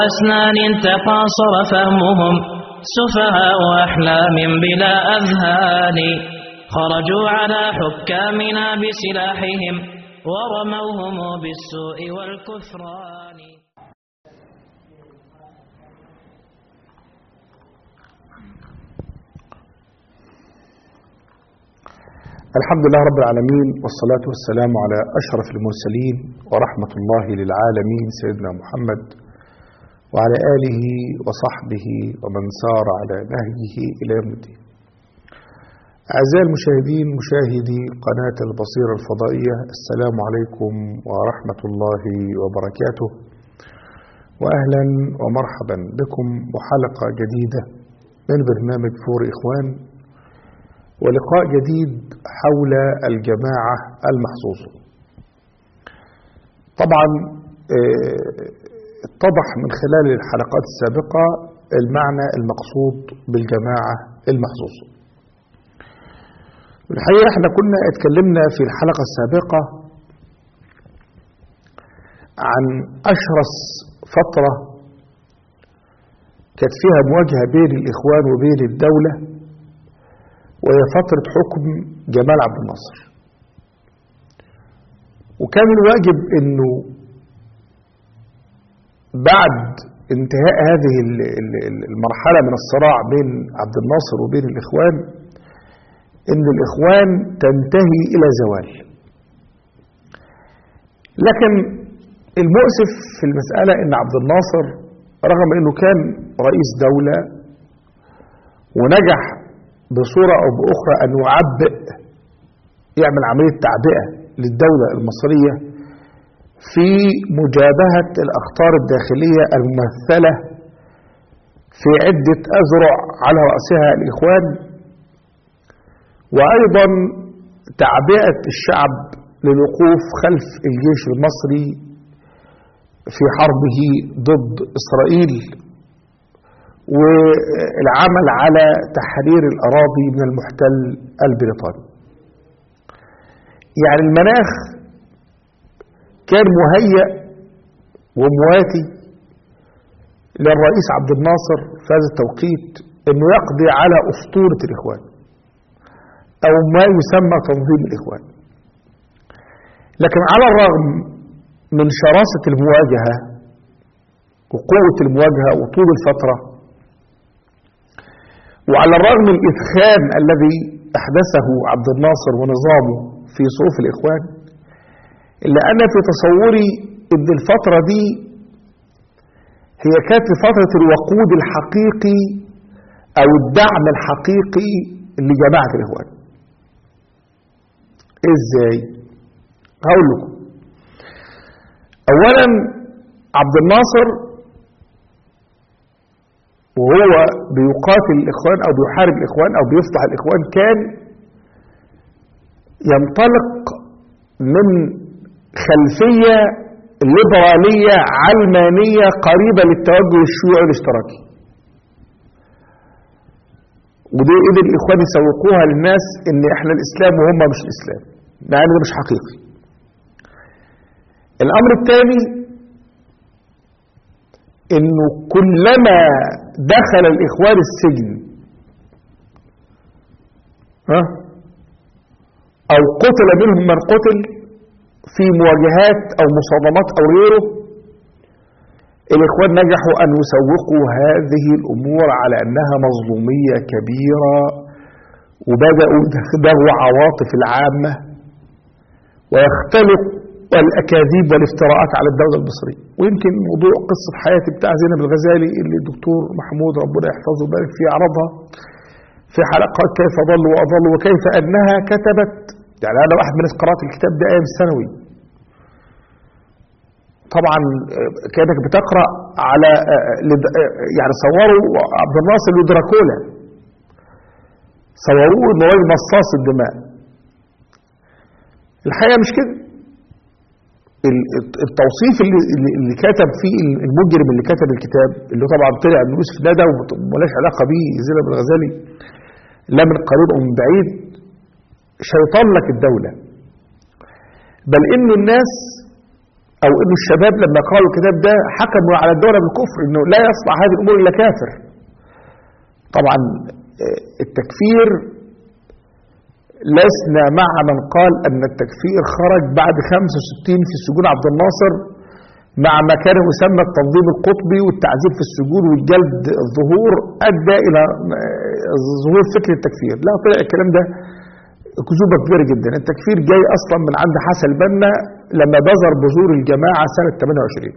أسنان تقاصر فهمهم سفهاء أحلام بلا أذهان خرجوا على حكامنا بسلاحهم ورموهم بالسوء والكفران الحمد لله رب العالمين والصلاة والسلام على أشرف المرسلين ورحمة الله للعالمين سيدنا محمد وعلى آله وصحبه ومن سار على نهجه إلى يوم الدين أعزائي المشاهدين مشاهدي قناة البصيرة الفضائية السلام عليكم ورحمة الله وبركاته وأهلا ومرحبا بكم وحلقة جديدة من برنامج فور إخوان ولقاء جديد حول الجماعة المحظوظة طبعا اتضح من خلال الحلقات السابقة المعنى المقصود بالجماعة المحظوظة الحقيقة احنا كنا اتكلمنا في الحلقة السابقة عن أشرس فترة كانت فيها مواجهة بين الإخوان وبين الدولة وهي فترة حكم جمال عبد الناصر وكان الواجب انه بعد انتهاء هذه المرحلة من الصراع بين عبد الناصر وبين الإخوان ان الإخوان تنتهي إلى زوال لكن المؤسف في المسألة ان عبد الناصر رغم انه كان رئيس دولة ونجح بصورة أو بأخرى أن يعبئ يعمل عملية تعبئة للدولة المصرية في مجابهة الأخطار الداخلية الممثلة في عدة أذرع على رأسها الإخوان وأيضا تعبئة الشعب للوقوف خلف الجيش المصري في حربه ضد إسرائيل والعمل على تحرير الأراضي من المحتل البريطاني يعني المناخ كان مهيأ ومواتي للرئيس عبد الناصر في هذا التوقيت انه يقضي على اسطورة الاخوان او ما يسمى تنظيم الاخوان لكن على الرغم من شراسة المواجهة وقوة المواجهة وطول الفترة وعلى الرغم من الإثخان الذي أحدثه عبد الناصر ونظامه في صفوف الإخوان إلا أنا في تصوري أن الفترة دي هي كانت فترة الوقود الحقيقي أو الدعم الحقيقي لجماعة الإخوان إزاي؟ هقول لكم أولا عبد الناصر وهو بيقاتل الإخوان أو بيحارب الإخوان أو بيفتح الإخوان كان ينطلق من خلفية ليبرالية علمانية قريبة للتوجه الشيوعي الاشتراكي ودي قدر الإخوان يسوقوها للناس إن إحنا الإسلام وهم مش الإسلام مع إن ده مش حقيقي الأمر الثاني انه كلما دخل الاخوان السجن ها او قتل منهم من قتل في مواجهات او مصادمات او غيره الاخوان نجحوا ان يسوقوا هذه الامور على انها مظلوميه كبيره وبداوا يدغوا عواطف العامه ويختلق والاكاذيب والافتراءات على الدوله المصريه ويمكن موضوع قصه حياتي بتاع زينب الغزالي اللي الدكتور محمود ربنا يحفظه ويبارك فيه عرضها في حلقات كيف ضل واضل وكيف انها كتبت يعني انا واحد من قرات الكتاب ده ايام الثانوي طبعا كانك بتقرا على يعني صوروا عبد الناصر لدراكولا صوروه انه راجل مصاص الدماء الحقيقه مش كده التوصيف اللي, اللي كتب فيه المجرم اللي كتب الكتاب اللي طبعا طلع ان يوسف ندى وملاش علاقه بيه زينب الغزالي لا من قريب او من بعيد شيطان لك الدوله بل ان الناس او انه الشباب لما قرأوا الكتاب ده حكموا على الدولة بالكفر انه لا يصلح هذه الامور الا كافر طبعا آه، التكفير لسنا مع من قال ان التكفير خرج بعد 65 في سجون عبد الناصر مع ما كان يسمى التنظيم القطبي والتعذيب في السجون والجلد الظهور ادى الى آه، ظهور فكر التكفير لا طلع الكلام ده كذوبه كبيره جدا التكفير جاي اصلا من عند حسن البنا لما بذر بذور الجماعه سنه 28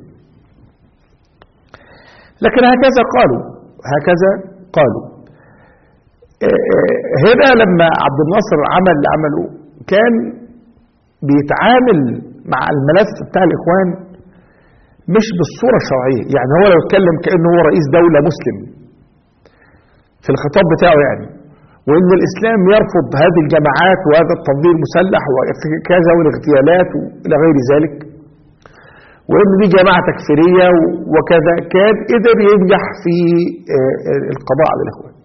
لكن هكذا قالوا هكذا قالوا آه، آه، هنا لما عبد الناصر عمل اللي عمله كان بيتعامل مع الملف بتاع الاخوان مش بالصوره الشرعيه يعني هو لو اتكلم كانه هو رئيس دوله مسلم في الخطاب بتاعه يعني وان الاسلام يرفض هذه الجماعات وهذا التنظيم المسلح وكذا والاغتيالات والى غير ذلك وان دي جماعه تكفيريه وكذا كان قدر ينجح في آه، آه، القضاء على الاخوان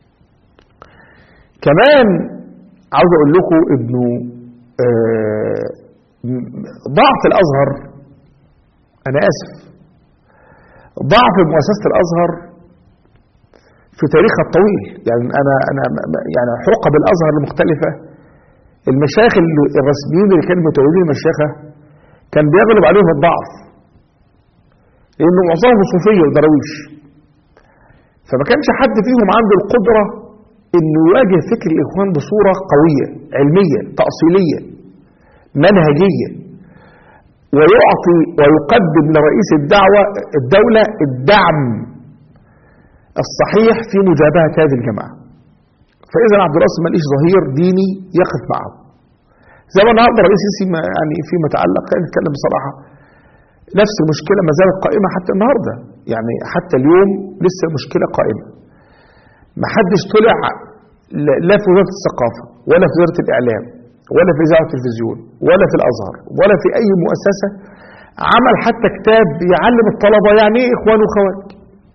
كمان عاوز اقول لكم انه آه، م- ضعف الازهر انا اسف ضعف مؤسسه الازهر في تاريخها الطويل يعني انا انا م- م- يعني حقب الازهر المختلفه المشايخ ال- الرسميين اللي كانوا متولين المشيخه كان بيغلب عليهم الضعف لانه معظمهم صوفيه ودراويش فما كانش حد فيهم عنده القدره انه يواجه فكر الاخوان بصوره قويه علميه تاصيليه منهجيه ويعطي ويقدم لرئيس الدعوه الدوله الدعم الصحيح في مجابهه هذه الجماعه. فاذا عبد الرئيس ماليش ظهير ديني يقف معه. زي ما النهارده الرئيس السيسي ما- يعني فيما يتعلق خلينا نتكلم بصراحه نفس المشكله ما زالت قائمه حتى النهارده يعني حتى اليوم لسه المشكله قائمه. ما حدش طلع لا- لا في وزاره الثقافه ولا في وزاره الاعلام ولا في اذاعه التلفزيون ولا في الازهر ولا في اي مؤسسه عمل حتى كتاب يعلم الطلبه يعني ايه اخوان وخوارج.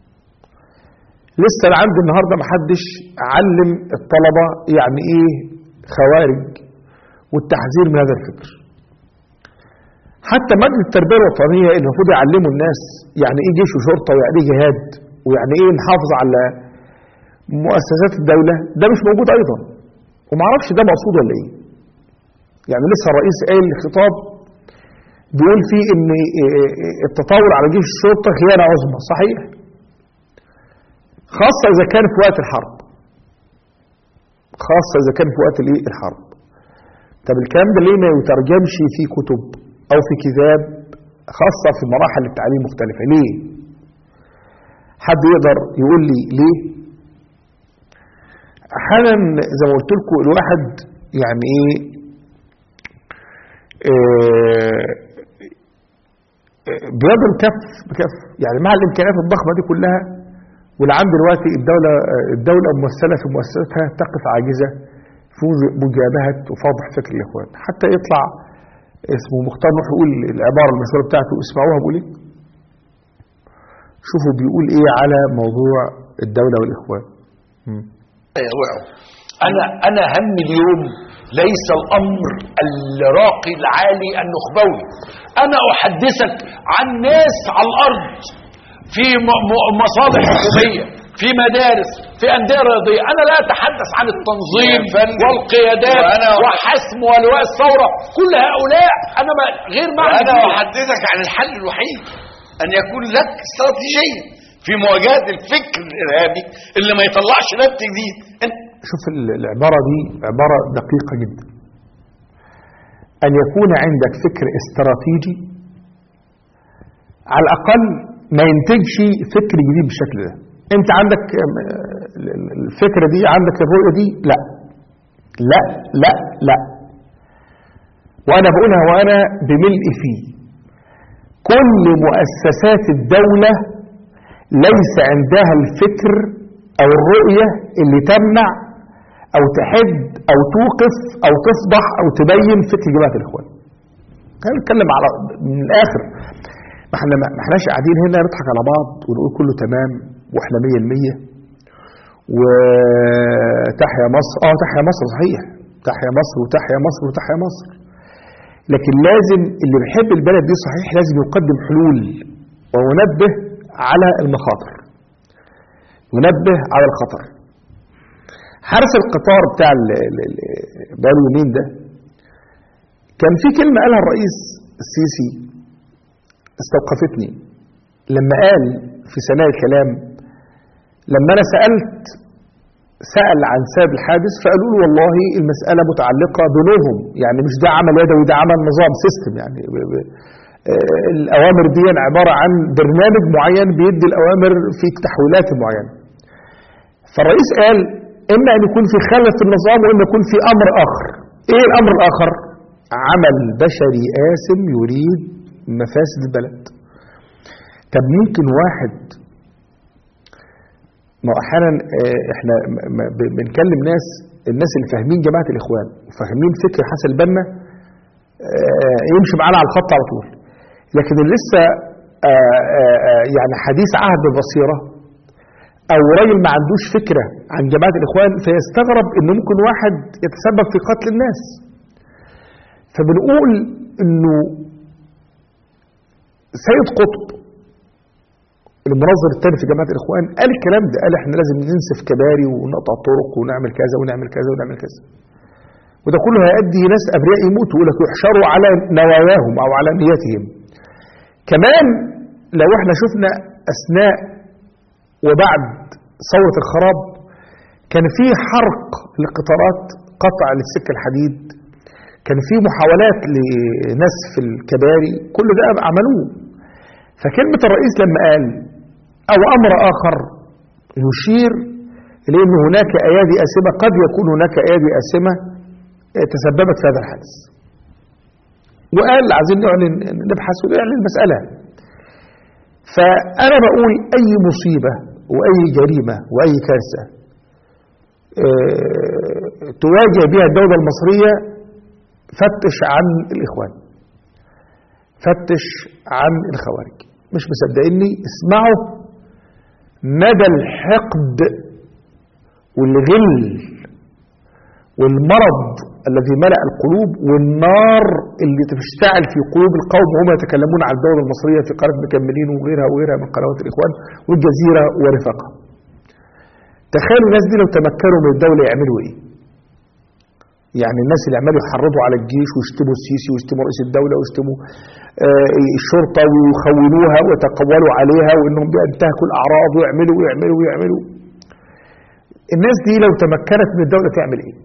لسه لعند النهارده ما حدش علم الطلبه يعني ايه خوارج والتحذير من هذا الفكر. حتى مجلس التربيه الوطنيه اللي المفروض يعلموا الناس يعني ايه جيش وشرطه ويعني ايه جهاد ويعني ايه نحافظ على مؤسسات الدوله ده مش موجود ايضا. ومعرفش ده مقصود ولا ايه. يعني لسه الرئيس قايل خطاب بيقول فيه ان التطاول على جيش الشرطه خيانه عظمى صحيح خاصه اذا كان في وقت الحرب خاصه اذا كان في وقت الايه الحرب طب الكلام ده ليه ما يترجمش في كتب او في كتاب خاصه في مراحل التعليم مختلفه ليه حد يقدر يقول لي ليه احيانا زي ما قلت لكم الواحد يعني ايه آه، بيضرب كف بكف يعني مع الامكانيات الضخمه دي كلها والعام دلوقتي الدوله الدوله ممثله في مؤسساتها تقف عاجزه في مجابهه وفضح فكر الاخوان حتى يطلع اسمه مختار نوح يقول العباره المشهوره بتاعته اسمعوها بيقول ايه شوفوا بيقول ايه على موضوع الدوله والاخوان مم. يوقعوا انا انا هم اليوم ليس الامر الراقي العالي النخبوي انا احدثك عن ناس على الارض في م- م- مصالح حكوميه في مدارس في انديه رياضيه انا لا اتحدث عن التنظيم يا فندم. والقيادات وأنا- وحسم ولواء الثوره كل هؤلاء انا ما غير معني انا بيهم. احدثك عن الحل الوحيد ان يكون لك استراتيجيه في مواجهه الفكر الارهابي اللي ما يطلعش نبت جديد انت شوف ال- العبارة دي عبارة دقيقة جدا أن يكون عندك فكر استراتيجي على الأقل ما ينتجش فكر جديد بالشكل ده أنت عندك آم، آه، ال- ال- الفكرة دي عندك الرؤية دي لا لا لا لا وأنا بقولها وأنا بملء فيه كل مؤسسات الدولة ليس عندها الفكر أو الرؤية اللي تمنع أو تحد أو توقف أو تفضح أو تبين فكر جماعة الإخوان. خلينا نتكلم على من الآخر ما احنا ما احناش قاعدين هنا نضحك على بعض ونقول كله تمام واحنا 100% وتحيا مصر اه تحيا مصر صحيح تحيا مصر وتحيا مصر وتحيا مصر لكن لازم اللي بيحب البلد دي صحيح لازم يقدم حلول وينبه على المخاطر ينبه على الخطر حارس القطار بتاع ال- ال- ال- بقاله يومين ده كان في كلمة قالها الرئيس السيسي استوقفتني لما قال في ثناء الكلام لما أنا سألت سأل عن سبب الحادث فقالوا له والله المسألة متعلقة بنوهم يعني مش ده عمل يدوي ده عمل نظام سيستم يعني ب- ب- آه، الأوامر دي عبارة عن برنامج معين بيدي الأوامر في تحويلات معينة فالرئيس قال إما أن يكون في خلل في النظام وإما يكون في أمر آخر إيه الأمر الآخر؟ عمل بشري آثم يريد مفاسد البلد طب ممكن واحد ما هو احيانا آه، احنا م- م- ب- بنكلم ناس الناس اللي فاهمين جماعه الاخوان وفاهمين فكر حسن البنا آه، يمشي معانا على الخط على طول لكن اللي لسه آه، آه، آه، يعني حديث عهد ببصيره او راجل ما عندوش فكره عن جماعه الاخوان فيستغرب ان ممكن واحد يتسبب في قتل الناس فبنقول انه سيد قطب المنظر الثاني في جماعه الاخوان قال الكلام ده قال احنا لازم ننسف كباري ونقطع طرق ونعمل كذا ونعمل كذا ونعمل كذا وده كله هيؤدي ناس ابرياء يموتوا يقول لك يحشروا على نواياهم او على نيتهم كمان لو احنا شفنا اثناء وبعد ثوره الخراب كان في حرق لقطارات قطع للسكه الحديد كان في محاولات لنسف الكباري كل ده عملوه فكلمة الرئيس لما قال أو أمر آخر يشير إلى أن هناك أيادي آسمة قد يكون هناك أيادي آسمة تسببت في هذا الحادث وقال عايزين نعلن نبحث ونعلن المسألة فأنا بقول أي مصيبة وأي جريمة وأي كارثة آه، تواجه بها الدولة المصرية فتش عن الإخوان فتش عن الخوارج مش مصدقيني اسمعوا مدى الحقد والغل والمرض الذي ملأ القلوب والنار اللي تشتعل في قلوب القوم وهم يتكلمون عن الدولة المصرية في قناة مكملين وغيرها وغيرها من قنوات الإخوان والجزيرة ورفاقها تخيلوا الناس دي لو تمكنوا من الدولة يعملوا إيه يعني الناس اللي عمالوا يحرضوا على الجيش ويشتموا السيسي ويشتموا رئيس الدولة ويشتموا آه، الشرطة ويخونوها ويتقولوا عليها وانهم بينتهكوا الاعراض ويعملوا ويعملوا ويعملوا الناس دي لو تمكنت من الدولة تعمل ايه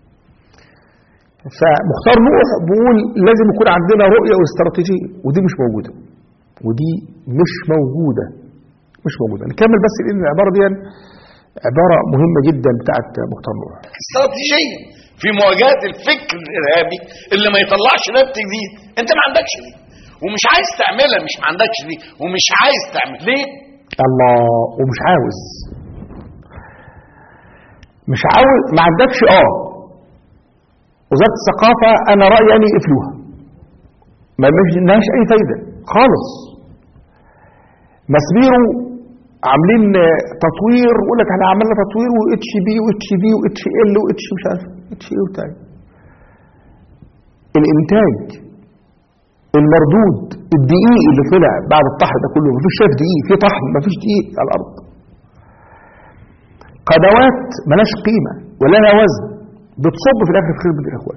فمختار نوح بيقول لازم يكون عندنا رؤية واستراتيجية ودي مش موجودة ودي مش موجودة مش موجودة نكمل بس لان العبارة دي عبارة مهمة جدا بتاعت مختار نوح استراتيجيه في مواجهه الفكر الارهابي اللي ما يطلعش نبت جديد انت ما عندكش دي ومش عايز تعملها مش ما عندكش دي ومش عايز تعمل ليه الله ومش عاوز مش عاوز ما عندكش اه وزارة الثقافة أنا رأيي أن يقفلوها ما لهاش أي فايدة خالص مسبيرو عاملين تطوير يقول لك احنا عملنا تطوير واتش بي واتش بي واتش ال واتش مش عارف اتش ايه وبتاع الانتاج المردود الدقيق اللي طلع بعد الطحن ده كله مفيش شايف دقيق في طحن مفيش دقيق على الارض قنوات ملاش قيمه ولا لها وزن بتصب في الاخر في خدمه الاخوان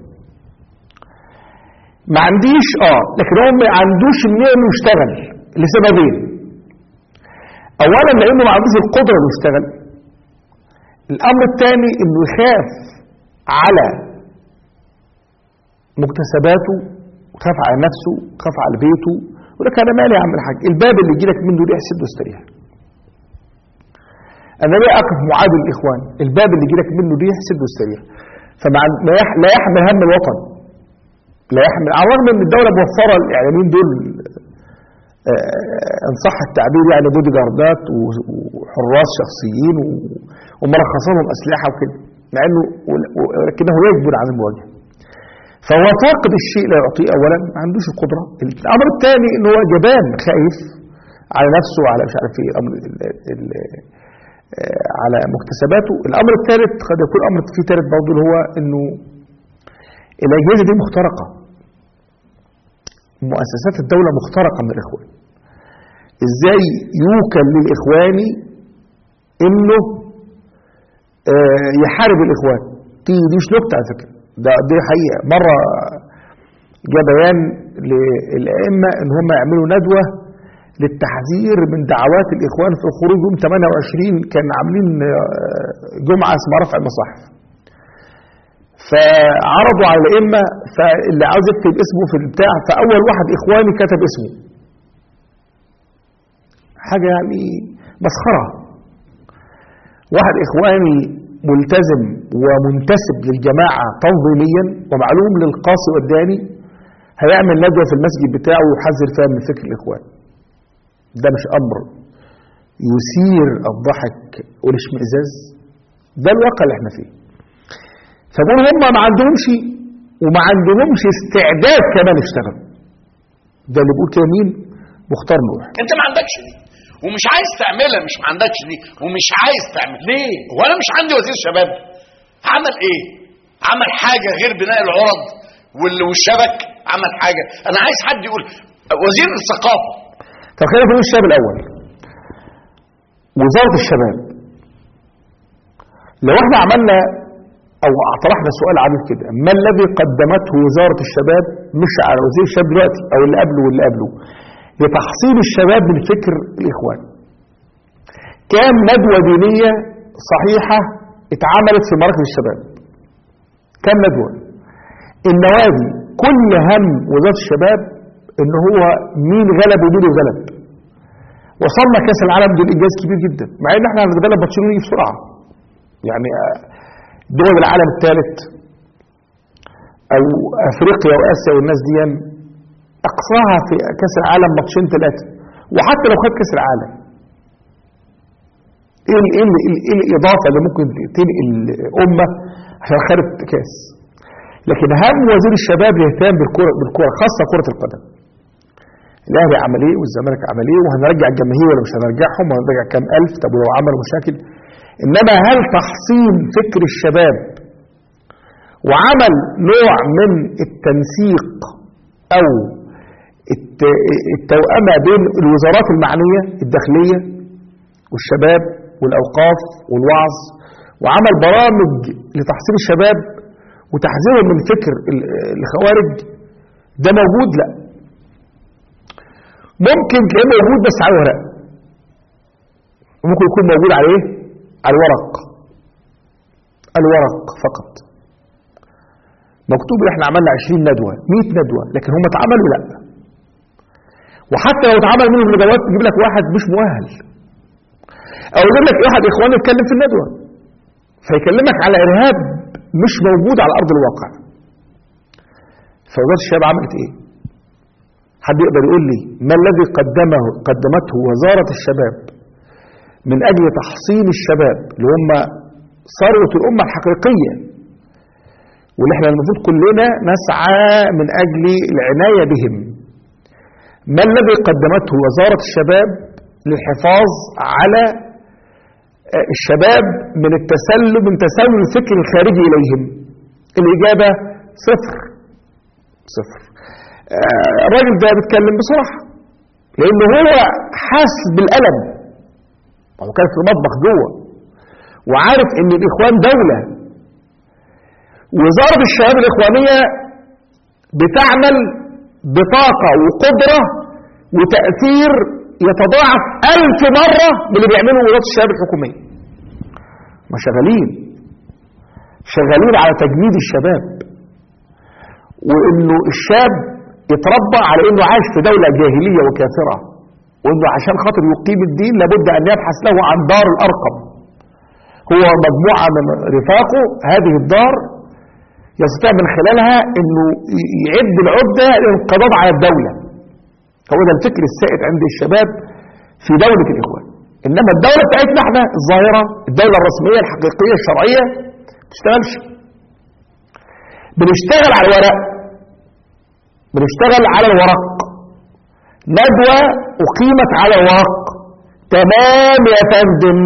ما عنديش اه لكن هو ما عندوش النية انه يشتغل لسببين اولا لانه ما عندوش القدره انه يشتغل الامر الثاني انه يخاف على مكتسباته وخاف على نفسه وخاف على بيته يقول لك انا مالي يا عم الحاج الباب اللي يجي لك منه ريح سد واستريح انا ليه اقف معادي الاخوان الباب اللي يجي لك منه ريح سد واستريح فما عن- لا يح- لا يحمل هم الوطن لا يحمل على الرغم ان الدوله موفره الاعلاميين دول آه، ان صح التعبير يعني بودي جاردات و- وحراس شخصيين و- ومرخصين لهم اسلحه وكده مع انه ول- ولكنه يجبر عن المواجهه فهو فاقد الشيء لا يعطيه اولا ما عندوش القدره الامر الثاني ان هو جبان خايف على نفسه وعلى مش عارف ايه الامر ال- ال- آه، على مكتسباته الامر الثالث قد يكون امر في ثالث برضه اللي هو انه الاجهزه دي مخترقه مؤسسات الدولة مخترقة من الإخوان إزاي يوكل للإخواني إنه آه، يحارب الإخوان دي دي مش نكتة على فكرة ده دي حقيقة مرة جاء بيان للأئمة إن هم يعملوا ندوة للتحذير من دعوات الإخوان في الخروج يوم 28 كان عاملين آه، جمعة اسمها رفع المصاحف فعرضوا على الأئمة فاللي عاوز يكتب اسمه في البتاع فأول واحد إخواني كتب اسمه حاجة يعني مسخرة واحد إخواني ملتزم ومنتسب للجماعة تنظيميا ومعلوم للقاصي والداني هيعمل ندوة في المسجد بتاعه ويحذر فيها من فكر الإخوان ده مش أمر يثير الضحك والاشمئزاز ده الواقع اللي احنا فيه فبقول هم ما عندهمش وما عندهمش استعداد كمان يشتغلوا ده اللي بيقول كده مين مختار نوح انت ما عندكش دي ومش عايز تعملها مش ما عندكش دي ومش عايز تعمل ليه هو انا مش عندي وزير شباب عمل ايه عمل حاجه غير بناء العرض وال- والشبك عمل حاجه انا عايز حد يقول وزير الثقافه طب خلينا نقول الشاب الاول وزاره الشباب لو احنا عملنا او طرحنا سؤال عامل كده ما الذي قدمته وزاره الشباب مش على وزير الشباب دلوقتي او اللي قبله واللي قبله لتحصيل الشباب من فكر الاخوان كام ندوه دينيه صحيحه اتعملت في مراكز الشباب كام ندوه النوادي كل هم وزاره الشباب ان هو مين غلب ومين غلب وصلنا كاس العالم دول انجاز كبير جدا مع ان احنا هنتغلب ماتشين يجي بسرعه يعني آه، دول العالم الثالث او افريقيا واسيا والناس دي اقصاها في كاس العالم ماتشين ثلاثه وحتى لو خد كاس العالم ايه ال- ايه ال- ايه الاضافه اللي ممكن تنقل امه عشان خدت كاس لكن اهم وزير الشباب الاهتمام بالكره بالكره خاصه كره القدم الاهلي عمل ايه والزمالك عمل ايه وهنرجع الجماهير ولا مش هنرجعهم وهنرجع كام الف طب ولو عملوا مشاكل انما هل تحصين فكر الشباب وعمل نوع من التنسيق او الت- التوأمة بين الوزارات المعنية الداخلية والشباب والأوقاف والوعظ وعمل برامج لتحصيل الشباب وتحذيرهم من فكر ال- الخوارج ده موجود لا ممكن تلاقيه موجود بس على الورق ممكن يكون موجود على ايه على الورق الورق فقط مكتوب ان احنا عملنا 20 ندوه 100 ندوه لكن هم اتعملوا لا وحتى لو اتعمل منهم ندوات يجيب لك واحد مش مؤهل او يجيب لك واحد اخوان يتكلم في الندوه فيكلمك على ارهاب مش موجود على ارض الواقع فوزاره الشباب عملت ايه حد يقدر يقول لي ما الذي قدمه قدمته وزاره الشباب من اجل تحصين الشباب اللي هم ثروه الامه الحقيقيه واللي احنا المفروض كلنا نسعى من اجل العنايه بهم ما الذي قدمته وزاره الشباب للحفاظ على آه، الشباب من التسلل من تسلل الفكر الخارجي اليهم الاجابه صفر صفر آه، الراجل ده بيتكلم بصراحه لان هو حاسس بالالم هو كان في المطبخ جوه وعارف ان الاخوان دوله وزاره الشباب الاخوانيه بتعمل بطاقه وقدره وتاثير يتضاعف ألف مرة من اللي بيعمله وزارة الشباب الحكومية ما شغالين شغالين على تجميد الشباب وانه الشاب يتربى على انه عايش في دولة جاهلية وكافرة وانه عشان خاطر يقيم الدين لابد ان يبحث له عن دار الارقم هو مجموعة من رفاقه هذه الدار يستطيع من خلالها انه ي- يعد العدة للانقضاض على الدولة هو ده الفكر السائد عند الشباب في دولة الإخوان إنما الدولة بتاعتنا احنا الظاهرة الدولة الرسمية الحقيقية الشرعية ما بتشتغلش بنشتغل على الورق بنشتغل على الورق ندوة أقيمت على الورق تمام يا فندم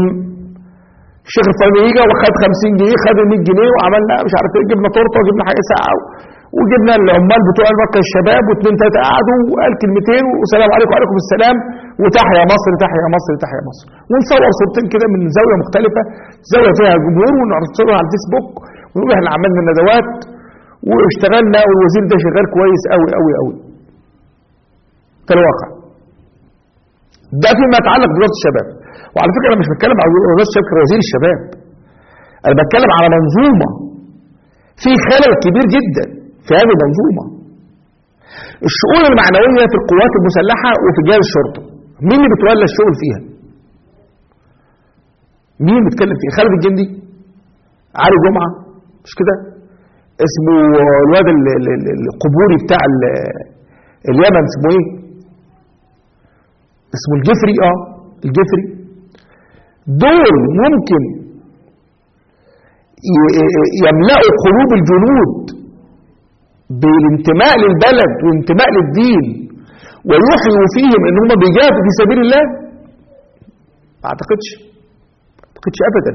الشيخ الفلاني يجي وخد 50 جنيه خد 100 جنيه وعملنا مش عارف ايه جبنا تورته وجبنا حاجه ساقعه وجبنا العمال بتوع المركز الشباب واثنين ثلاثه قعدوا وقال كلمتين والسلام عليكم وعليكم السلام وتحيا مصر تحيا مصر تحيا مصر ونصور صورتين كده من زاويه مختلفه زاويه فيها جمهور ونرسلها على الفيسبوك ونقول احنا عملنا ندوات واشتغلنا والوزير ده شغال كويس قوي قوي قوي ده الواقع ده فيما يتعلق بوزاره الشباب وعلى فكره انا مش بتكلم على وزاره الشباب كوزير الشباب انا بتكلم على منظومه في خلل كبير جدا في هذه المنظومه الشؤون المعنويه في القوات المسلحه وفي جهاز الشرطه مين اللي بتولى الشغل فيها مين اللي بيتكلم فيها خالد الجندي علي جمعه مش كده اسمه الواد ال- ال- ال- القبوري بتاع ال- اليمن اسمه ايه اسمه الجفري اه الجفري دول ممكن ي- ي- يملأوا قلوب الجنود بالانتماء للبلد وانتماء للدين ويوحيوا فيهم ان هم بيجاهدوا في سبيل الله ما اعتقدش ما اعتقدش ابدا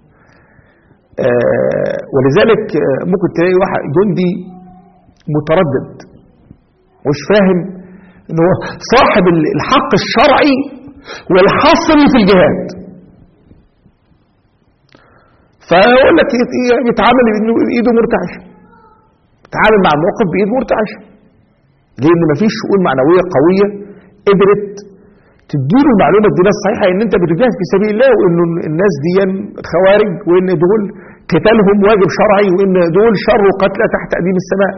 آه ولذلك آه ممكن تلاقي واحد جندي متردد مش فاهم ان هو صاحب ال- الحق الشرعي والحصري في الجهاد فيقول لك ي- ي- يتعامل بإنه ايده مرتعشه يتعامل مع الموقف بايد مرتعشه لان مفيش شؤون معنويه قويه قدرت تديله المعلومه الدينيه الصحيحه ان انت بتجاهد في سبيل الله وان الناس دي خوارج وان دول قتالهم واجب شرعي وان دول شر وقتلى تحت اديم السماء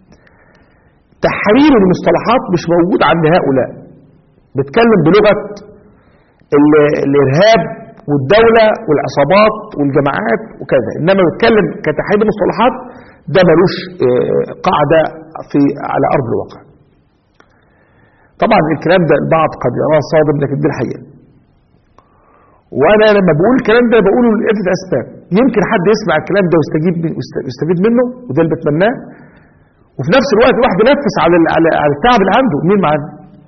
تحرير المصطلحات مش موجود عند هؤلاء بتكلم بلغه ال- الارهاب والدوله والعصابات والجماعات وكذا انما بتكلم كتحرير المصطلحات ده ملوش آه، قاعده في على ارض الواقع طبعا الكلام ده البعض قد يراه صادم لكن دي الحقيقه وانا لما بقول الكلام ده بقوله لعده اسباب يمكن حد يسمع الكلام ده ويستجيب ويست- ويستفيد منه وده اللي بتمناه وفي نفس الوقت الواحد ينفس على ال- على على التعب اللي عنده مين معانا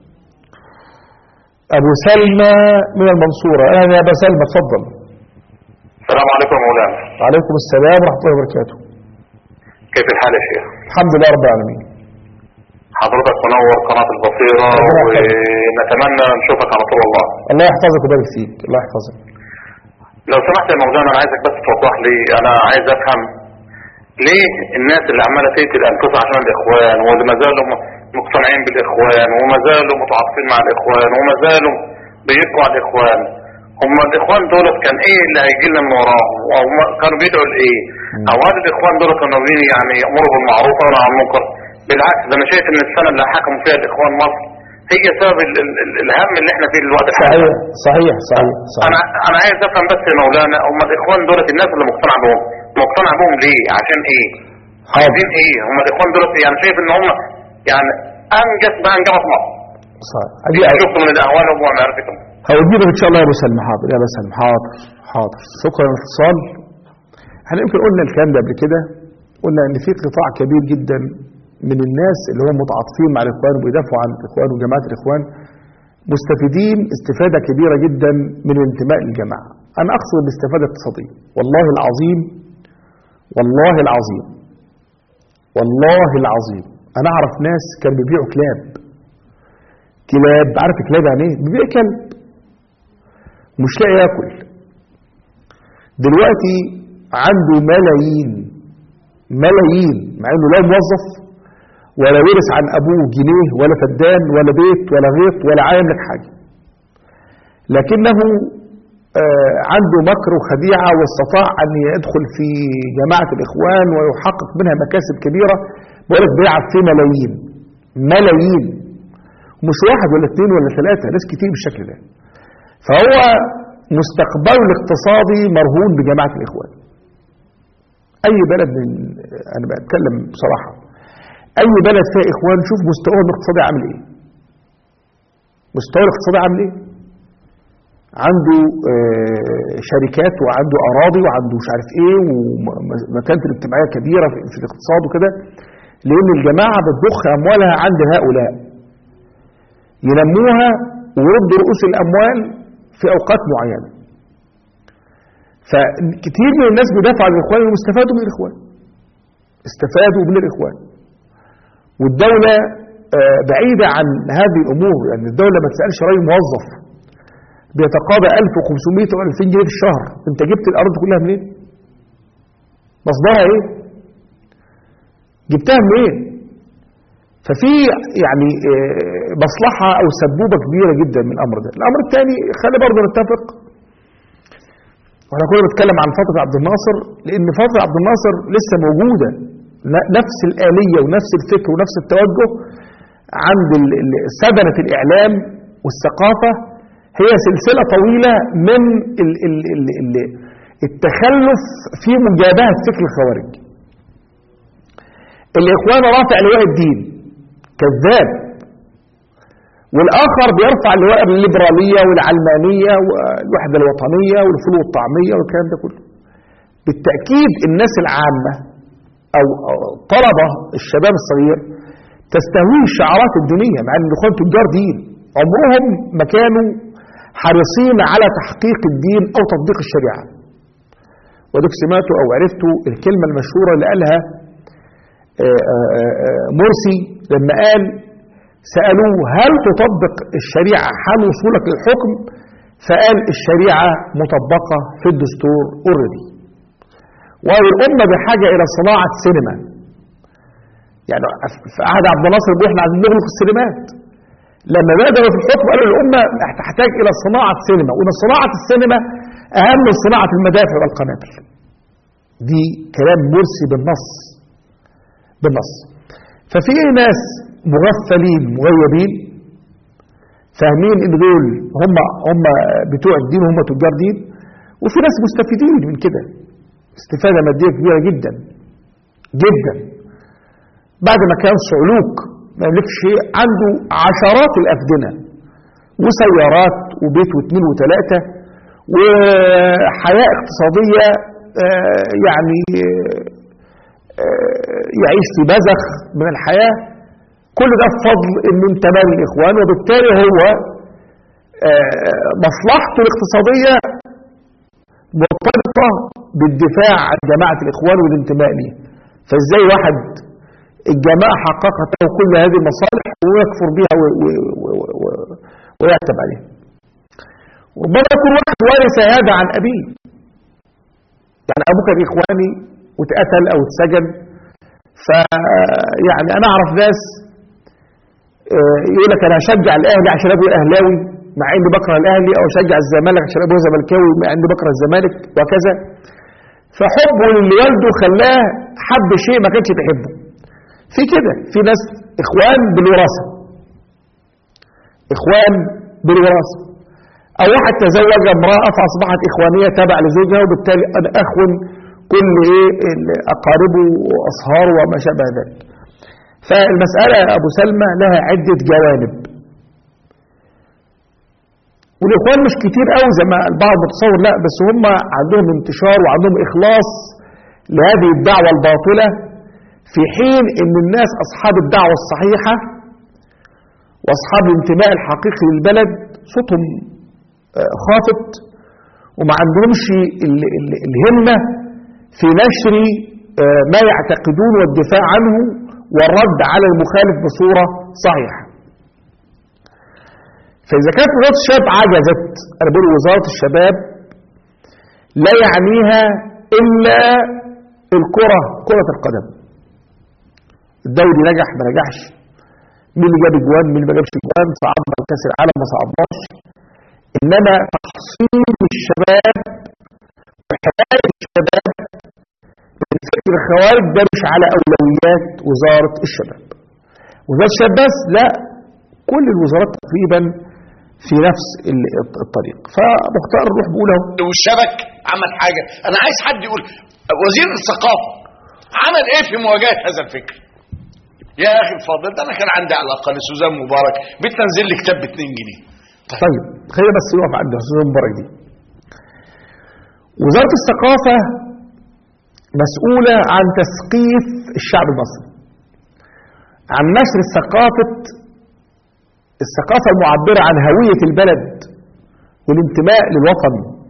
ابو سلمى من المنصوره اهلا يا ابا سلمى اتفضل السلام عليكم يا مولانا وعليكم السلام ورحمه الله وبركاته كيف الحال يا شيخ الحمد لله رب العالمين حضرتك منور قناة البصيرة ربنا يحفظك. ونتمنى نشوفك على طول الله الله يحفظك ويبارك فيك الله يحفظك لو سمحت يا مولانا انا عايزك بس توضح لي انا عايز افهم ليه الناس اللي عماله تقتل انفسها عشان الاخوان وما زالوا م- مقتنعين بالاخوان وما زالوا متعاطفين مع الاخوان وما زالوا بيبقوا على الاخوان هم الاخوان دولت كان ايه اللي هيجي لنا من وراهم او ما- كانوا بيدعوا لايه او هل الاخوان دولت كانوا ناويين يعني يامروا بالمعروف وينهوا عن المنكر بالعكس ده انا شايف ان السنه اللي حكموا فيها الاخوان مصر هي سبب ال ال ال الهم اللي احنا فيه دلوقتي صحيح صحيح صحيح صحيح انا انا عايز افهم بس يا مولانا هم الاخوان دولت الناس اللي مقتنع بهم مقتنع بهم ليه عشان ايه عايزين ايه هم الاخوان دولت يعني شايف ان هم يعني انجز ما انجبت مصر صحيح دي أجي- شفت من الاهوال ومعرفتهم هوديك ان شاء الله يا ابو سلمى حاضر يا ابو سلمى حاضر حاضر شكرا الاتصال احنا يمكن قلنا الكلام ده قبل كده قلنا ان في قطاع كبير جدا من الناس اللي هم متعاطفين مع الاخوان وبيدافعوا عن الاخوان وجماعه الاخوان مستفيدين استفاده كبيره جدا من الانتماء للجماعه انا اقصد الاستفاده الاقتصاديه والله العظيم والله العظيم والله العظيم انا اعرف ناس كانوا بيبيعوا كلاب كلاب عارف كلاب يعني ايه بيبيع كلب مش لاقي ياكل دلوقتي عنده ملايين ملايين مع انه لا موظف ولا ورث عن ابوه جنيه ولا فدان ولا بيت ولا غيط ولا عايم لك حاجه لكنه آه، عنده مكر وخديعه واستطاع ان يدخل في جماعه الاخوان ويحقق منها مكاسب كبيره بقول لك بيلعب في ملايين ملايين مش واحد ولا اثنين ولا ثلاثه ناس كتير بالشكل ده فهو مستقبله الاقتصادي مرهون بجماعه الاخوان اي بلد من انا بتكلم بصراحه اي بلد فيها اخوان شوف مستواه الاقتصادي عامل ايه مستواه الاقتصادي عامل ايه عنده آه، شركات وعنده اراضي وعنده مش عارف ايه ومكانته الاجتماعيه كبيره في في الاقتصاد وكده لان الجماعه بتضخ اموالها عند هؤلاء ينموها ويردوا رؤوس الاموال في اوقات معينه فكتير من الناس بيدافعوا عن الاخوان واستفادوا من الاخوان استفادوا من الاخوان والدولة آه، بعيدة عن هذه الأمور يعني الدولة ما تسألش راجل موظف بيتقاضى 1500 و 2000 جنيه في الشهر انت جبت الأرض كلها منين؟ مصدرها ايه؟ جبتها منين؟ ففي يعني آه، مصلحة أو سبوبة كبيرة جدا من الأمر ده الأمر الثاني خلي برضه نتفق واحنا كنا بنتكلم عن فترة عبد الناصر لأن فترة عبد الناصر لسه موجودة ن- نفس الآلية ونفس الفكر ونفس التوجه عند ال- ال- سدنة الإعلام والثقافة هي سلسلة طويلة من ال ال ال ال التخلف في مجابهة فكر الخوارج الإخوان رافع لواء الدين كذاب والآخر بيرفع لواء الليبرالية والعلمانية والوحدة الوطنية والفلو الطعمية والكلام ده كله بالتأكيد الناس العامة أو أو طلبة الشباب الصغير تستهوي الشعارات الدينية مع أن الإخوان تجار دين عمرهم ما كانوا حريصين على تحقيق الدين أو تطبيق الشريعة ودك سمعتوا أو عرفتوا الكلمة المشهورة اللي قالها آه، آه، آه، مرسي لما قال سألوه هل تطبق الشريعة حال وصولك للحكم فقال الشريعة مطبقة في الدستور اوريدي والأمة بحاجة إلى صناعة سينما يعني في عهد عبد الناصر بيقول احنا عايزين نغلق السينمات لما بدأوا في الحكم قالوا الأمة تحتاج إلى صناعة سينما وإن صناعة السينما أهم من صناعة المدافع والقنابل دي كلام مرسي بالنص بالنص ففي ناس مغفلين مغيبين فاهمين ان دول هم هم بتوع الدين وهم تجار دين وفي ناس مستفيدين من كده استفاده ماديه كبيره جدا جدا بعد ما كان صعلوك ما يملكش شيء عنده عشرات الافدنه وسيارات وبيت واثنين وثلاثه وحياه اقتصاديه آه، يعني آه، يعيش في بذخ من الحياه كل ده بفضل انه انتمى للاخوان وبالتالي هو آه، مصلحته الاقتصاديه مرتبطه بالدفاع عن جماعه الاخوان والانتماء ليه فازاي واحد الجماعه حققت له كل هذه المصالح ويكفر بها و- و- و- و- ويعتب عليها ربما يكون واحد وارث هذا عن ابيه يعني ابوه كان اخواني واتقتل او اتسجن فيعني انا اعرف ناس آه، يقول لك انا هشجع الاهلي عشان ابوي اهلاوي مع اني بكره الاهلي او اشجع الزمالك عشان ابوي زملكاوي مع اني بكره الزمالك وهكذا فحبه لوالده خلاه حب شيء ما كانش بيحبه في كده في ناس اخوان بالوراثه اخوان بالوراثه او واحد تزوج امراه فاصبحت اخوانيه تابع لزوجها وبالتالي انا اخون كل ايه ال- اقاربه واصهاره وما شابه ذلك فالمسألة يا أبو سلمى لها عدة جوانب والإخوان مش كتير قوي زي ما البعض متصور لا بس هم عندهم انتشار وعندهم إخلاص لهذه الدعوة الباطلة في حين إن الناس أصحاب الدعوة الصحيحة وأصحاب الانتماء الحقيقي للبلد صوتهم آه، خافت وما عندهمش ال- ال- الهمة في نشر آه، ما يعتقدون والدفاع عنه والرد على المخالف بصورة صحيحة فإذا كانت وزارة الشباب عجزت أنا بقول وزارة الشباب لا يعنيها إلا الكرة كرة القدم الدوري نجح ما نجحش مين اللي جاب اجوان مين اللي ما جابش اجوان صعدنا كاس العالم ما صعدناش انما تحصيل الشباب وحمايه الشباب من فكر الخوارج ده مش على اولويات وزاره الشباب وزاره الشباب بس لا كل الوزارات تقريبا في نفس ال- الطريق فمختار الروح بيقول اهو والشبك عمل حاجه انا عايز حد يقول وزير الثقافه عمل ايه في مواجهه هذا الفكر يا اخي الفاضل ده انا كان عندي على الاقل سوزان مبارك بتنزل لي كتاب ب 2 جنيه طيب خلينا بس نقف عند حسين مبارك دي وزارة الثقافة مسؤولة عن تثقيف الشعب المصري عن نشر ثقافة الثقافة المعبرة عن هوية البلد والانتماء للوطن